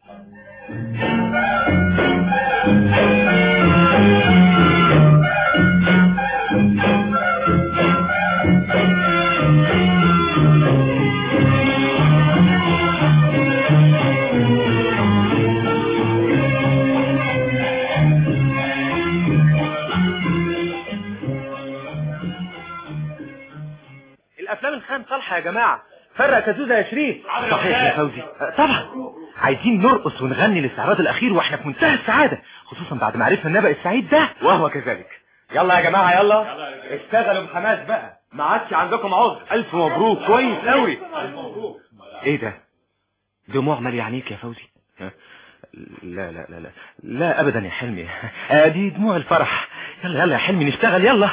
الافلام الخام صالحة يا جماعة فرق كازوزة يا شريف صحيح يا فوزي طبعا عايزين نرقص ونغني الاستعراض الاخير واحنا في منتهى السعادة خصوصا بعد ما عرفنا النبأ السعيد ده وهو كذلك يلا يا جماعه يلا اشتغلوا بحماس بقى ما عادش عندكم عذر الف مبروك كويس قوي ايه ده دموع مالية عينيك يا فوزي لا لا لا لا لا ابدا يا حلمي آه دي دموع الفرح يلا يلا يا حلمي نشتغل يلا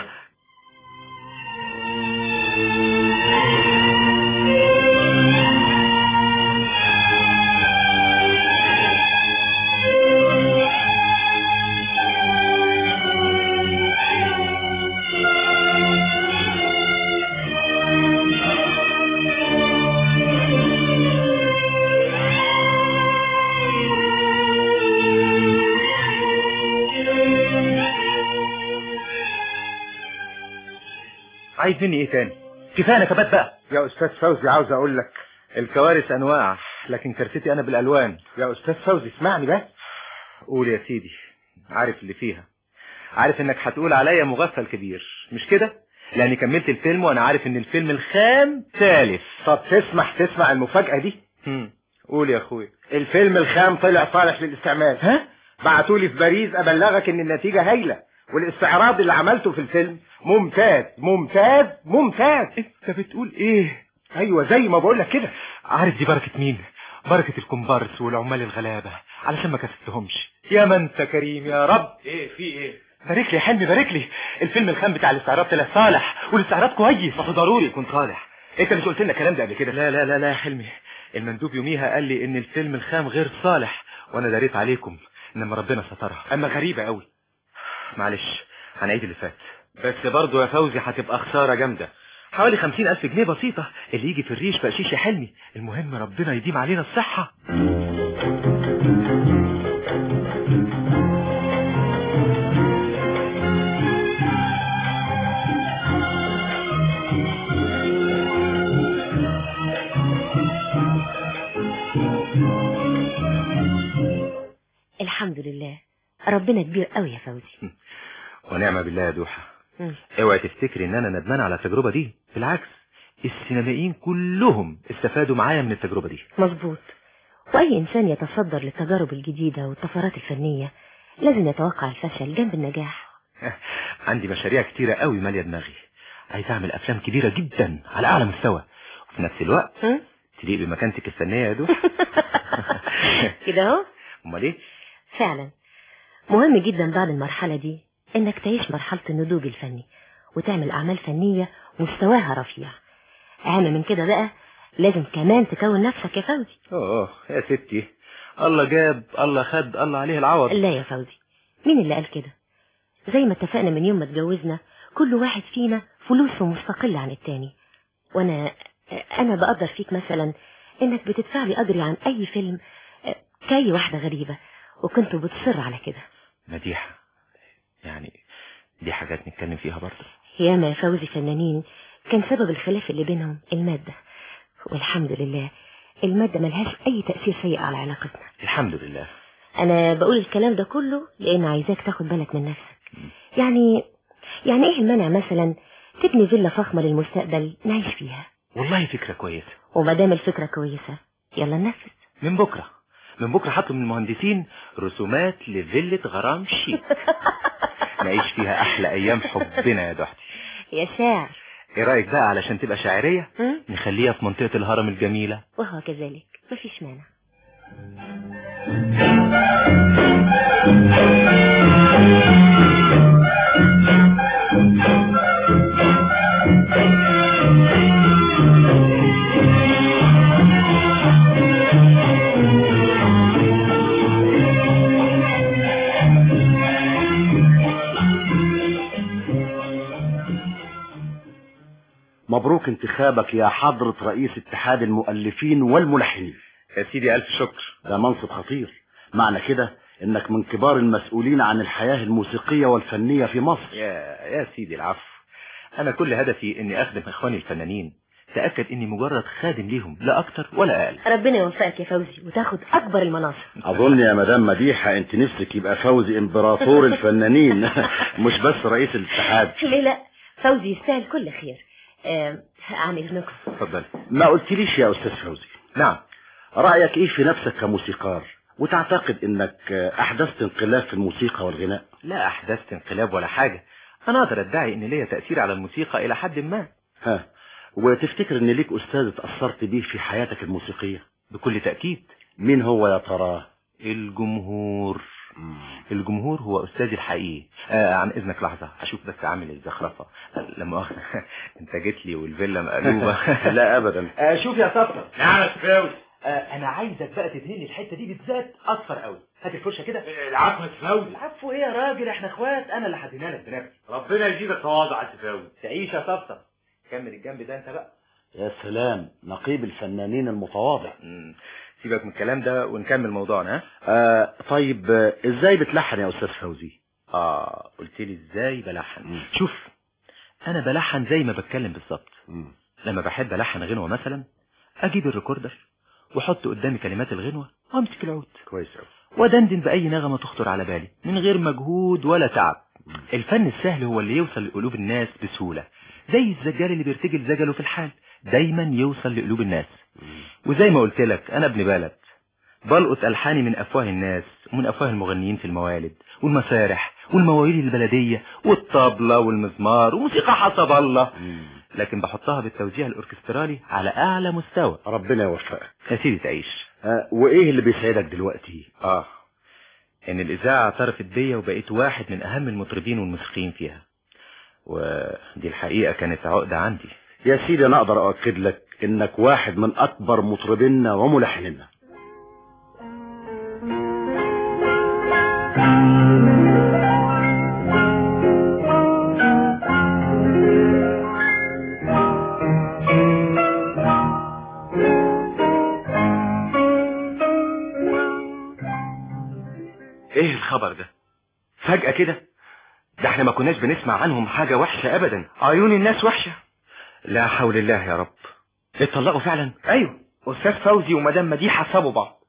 عايز مني ايه تاني كفايه نكبات بقى يا استاذ فوزي عاوز اقول لك الكوارث انواع لكن كارثتي انا بالالوان يا استاذ فوزي اسمعني بس قول يا سيدي عارف اللي فيها عارف انك هتقول عليا مغفل كبير مش كده لاني كملت الفيلم وانا عارف ان الفيلم الخام ثالث طب تسمح تسمع المفاجأة دي هم. قول يا اخويا الفيلم الخام طلع صالح للاستعمال ها بعتولي في باريس ابلغك ان النتيجة هايلة والاستعراض اللي عملته في الفيلم ممتاز ممتاز ممتاز انت بتقول ايه ايوه زي ما بقول لك كده عارف دي بركة مين بركة الكومبارس والعمال الغلابة علشان ما كسبتهمش يا ما انت كريم يا رب ايه في ايه بارك لي يا حلمي بارك لي الفيلم الخام بتاع الاستعراض طلع صالح والاستعراض كويس ما هو ضروري يكون صالح انت مش قلت لنا الكلام ده قبل كده لا لا لا لا يا حلمي المندوب يوميها قال لي ان الفيلم الخام غير صالح وانا داريت عليكم انما ربنا سترها اما غريبة قوي معلش هنعيد اللي فات بس برضه يا فوزي هتبقى خسارة جامدة حوالي خمسين ألف جنيه بسيطة اللي يجي في الريش بقشيش يا حلمي المهم ربنا يديم علينا الصحة الحمد لله ربنا كبير قوي يا فوزي ونعم بالله يا دوحة مم. اوعي تفتكري ان انا ندمان على التجربة دي بالعكس السينمائيين كلهم استفادوا معايا من التجربة دي مظبوط واي انسان يتصدر للتجارب الجديدة والطفرات الفنية لازم يتوقع الفشل جنب النجاح عندي مشاريع كتيرة قوي مالية دماغي عايز اعمل افلام كبيرة جدا على اعلى مستوى وفي نفس الوقت هم؟ تليق بمكانتك الفنية يا دوحة كده اهو امال ايه فعلا مهم جدا بعد المرحلة دي انك تعيش مرحلة النضوج الفني وتعمل اعمال فنية مستواها رفيع اهم من كده بقى لازم كمان تكون نفسك يا فوزي اوه يا ستي الله جاب الله خد الله عليه العوض لا يا فوزي مين اللي قال كده زي ما اتفقنا من يوم ما اتجوزنا كل واحد فينا فلوسه مستقلة عن التاني وانا انا بقدر فيك مثلا انك بتدفع لي اجري عن اي فيلم كاي واحدة غريبة وكنت بتصر على كده مديحة يعني دي حاجات نتكلم فيها برضه ياما يا فوزي فنانين كان سبب الخلاف اللي بينهم المادة والحمد لله المادة ملهاش أي تأثير سيء على علاقتنا الحمد لله أنا بقول الكلام ده كله لأن عايزاك تاخد بالك من نفسك يعني يعني إيه المانع مثلا تبني فيلا فخمة للمستقبل نعيش فيها والله فكرة كويسة وما دام الفكرة كويسة يلا ننفذ من بكرة من بكرة حطوا من المهندسين رسومات لفيلة غرام شيك نعيش فيها أحلى أيام حبنا يا ضحتي يا شاعر ايه رأيك بقى علشان تبقى شاعرية هم؟ نخليها في منطقة الهرم الجميلة وهو كذلك مفيش مانع مبروك انتخابك يا حضرة رئيس اتحاد المؤلفين والملحنين يا سيدي ألف شكر ده منصب خطير معنى كده انك من كبار المسؤولين عن الحياة الموسيقية والفنية في مصر يا يا سيدي العفو أنا كل هدفي إني أخدم إخواني الفنانين تأكد إني مجرد خادم ليهم لا أكتر ولا أقل ربنا يوفقك يا فوزي وتاخد أكبر المناصب اظن يا مدام مديحة انت نفسك يبقى فوزي امبراطور الفنانين مش بس رئيس الاتحاد ليه لا فوزي يستاهل كل خير آه عن إذنكم اتفضل ما قلتليش يا استاذ فوزي نعم رأيك ايه في نفسك كموسيقار وتعتقد انك احدثت انقلاب في الموسيقى والغناء لا أحدثت انقلاب ولا حاجة أنا أقدر أدعي إن ليا تأثير على الموسيقى إلى حد ما ها وتفتكر ان ليك استاذ اتأثرت بيه في حياتك الموسيقية بكل تأكيد مين هو يا ترى الجمهور الجمهور هو أستاذي الحقيقي آه عن إذنك لحظة هشوف بس عامل الزخرفة آه، لا مؤاخذة أنت جيت لي والفيلا مقلوبة لا ابدا آه شوف يا صفر نعم يا فوزي آه انا عايزك بقى تدهني الحته دي بالذات اصفر قوي هات الفرشه كده العفو يا فوزي العفو ايه يا راجل احنا اخوات انا اللي هدهنها لك بنفسي ربنا يزيدك تواضع يا فوزي تعيش يا صفصف كمل الجنب ده انت بقى يا سلام نقيب الفنانين المتواضع مم. سيبك من الكلام ده ونكمل موضوعنا ها آه طيب آه، ازاي بتلحن يا استاذ فوزي اه قلت لي ازاي بلحن شوف انا بلحن زي ما بتكلم بالظبط لما بحب الحن غنوه مثلا اجيب الريكوردر واحط قدامي كلمات الغنوه وامسك العود كويس قوي ودندن باي نغمه تخطر على بالي من غير مجهود ولا تعب الفن السهل هو اللي يوصل لقلوب الناس بسهوله زي الزجال اللي بيرتجل زجله في الحال دايما يوصل لقلوب الناس وزي ما قلت لك انا ابن بلد بلقط الحاني من افواه الناس ومن افواه المغنيين في الموالد والمسارح والمواويل البلديه والطبله والمزمار وموسيقى حسب الله لكن بحطها بالتوزيع الاوركسترالي على اعلى مستوى ربنا يوفقك يا سيدي تعيش آه وايه اللي بيسعدك دلوقتي اه ان الاذاعه اعترفت بيا وبقيت واحد من اهم المطربين والموسيقيين فيها ودي الحقيقه كانت عقده عندي يا سيدي انا اقدر اؤكد لك انك واحد من اكبر مطربينا وملحننا ايه الخبر ده فجأة كده ده احنا ما كناش بنسمع عنهم حاجة وحشة ابدا عيون الناس وحشة لا حول الله يا رب اتطلقوا فعلا ايوه استاذ فوزي ومدام مديحه سابوا بعض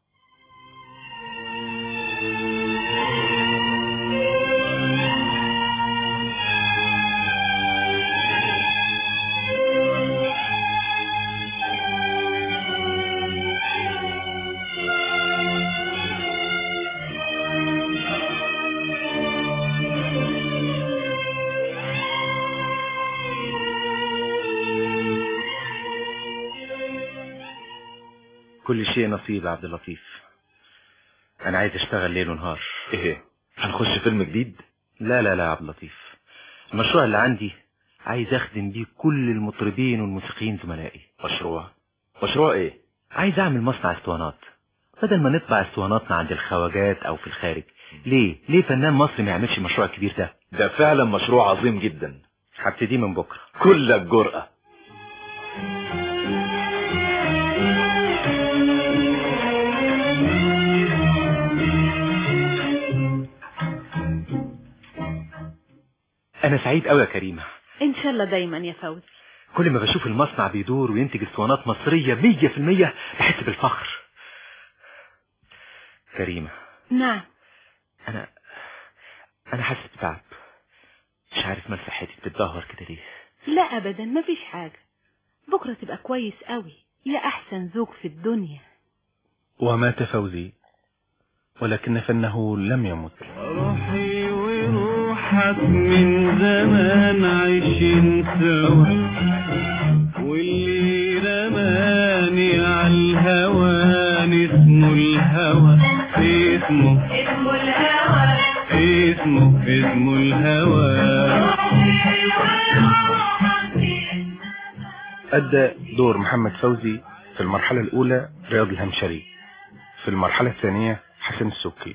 كل شيء نصيب يا عبد اللطيف انا عايز اشتغل ليل ونهار ايه هنخش فيلم جديد لا لا لا يا عبد اللطيف المشروع اللي عندي عايز اخدم بيه كل المطربين والموسيقيين زملائي مشروع مشروع ايه عايز اعمل مصنع اسطوانات بدل ما نطبع اسطواناتنا عند الخواجات او في الخارج ليه ليه فنان مصري ما يعملش المشروع الكبير ده ده فعلا مشروع عظيم جدا هبتدي من بكره كلك جرأة انا سعيد قوي يا كريمة ان شاء الله دايما يا فوزي كل ما بشوف المصنع بيدور وينتج اسطوانات مصرية مية في المية بحس بالفخر كريمة نعم انا انا حاسس بتعب مش عارف مال صحتي بتتدهور كده ليه لا ابدا مفيش حاجة بكرة تبقى كويس قوي يا احسن زوج في الدنيا ومات فوزي ولكن فنه لم يمت روحي وروحك من زمان عايشين سوا واللي رماني عالهوان اسمه الهوى اسمه اسمه الهوى اسمه اسمه الهوى أدى دور محمد فوزي في المرحلة الأولى رياض الهمشري في المرحلة الثانية حسن السكي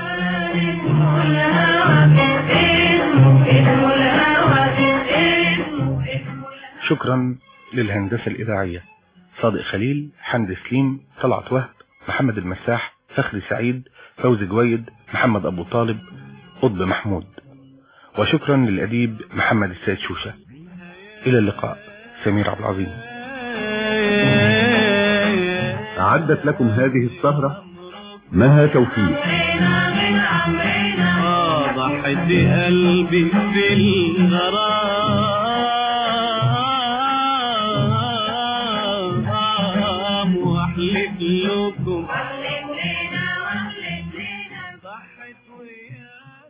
شكرا للهندسة الإذاعية صادق خليل حمد سليم طلعت وهب محمد المساح فخري سعيد فوزي جويد محمد أبو طالب قطب محمود وشكرا للأديب محمد السيد شوشة إلى اللقاء سمير عبد العظيم أعدت لكم هذه السهرة مها توفيق ضحت قلبي في الغرام واحلف لكم ضحت ويا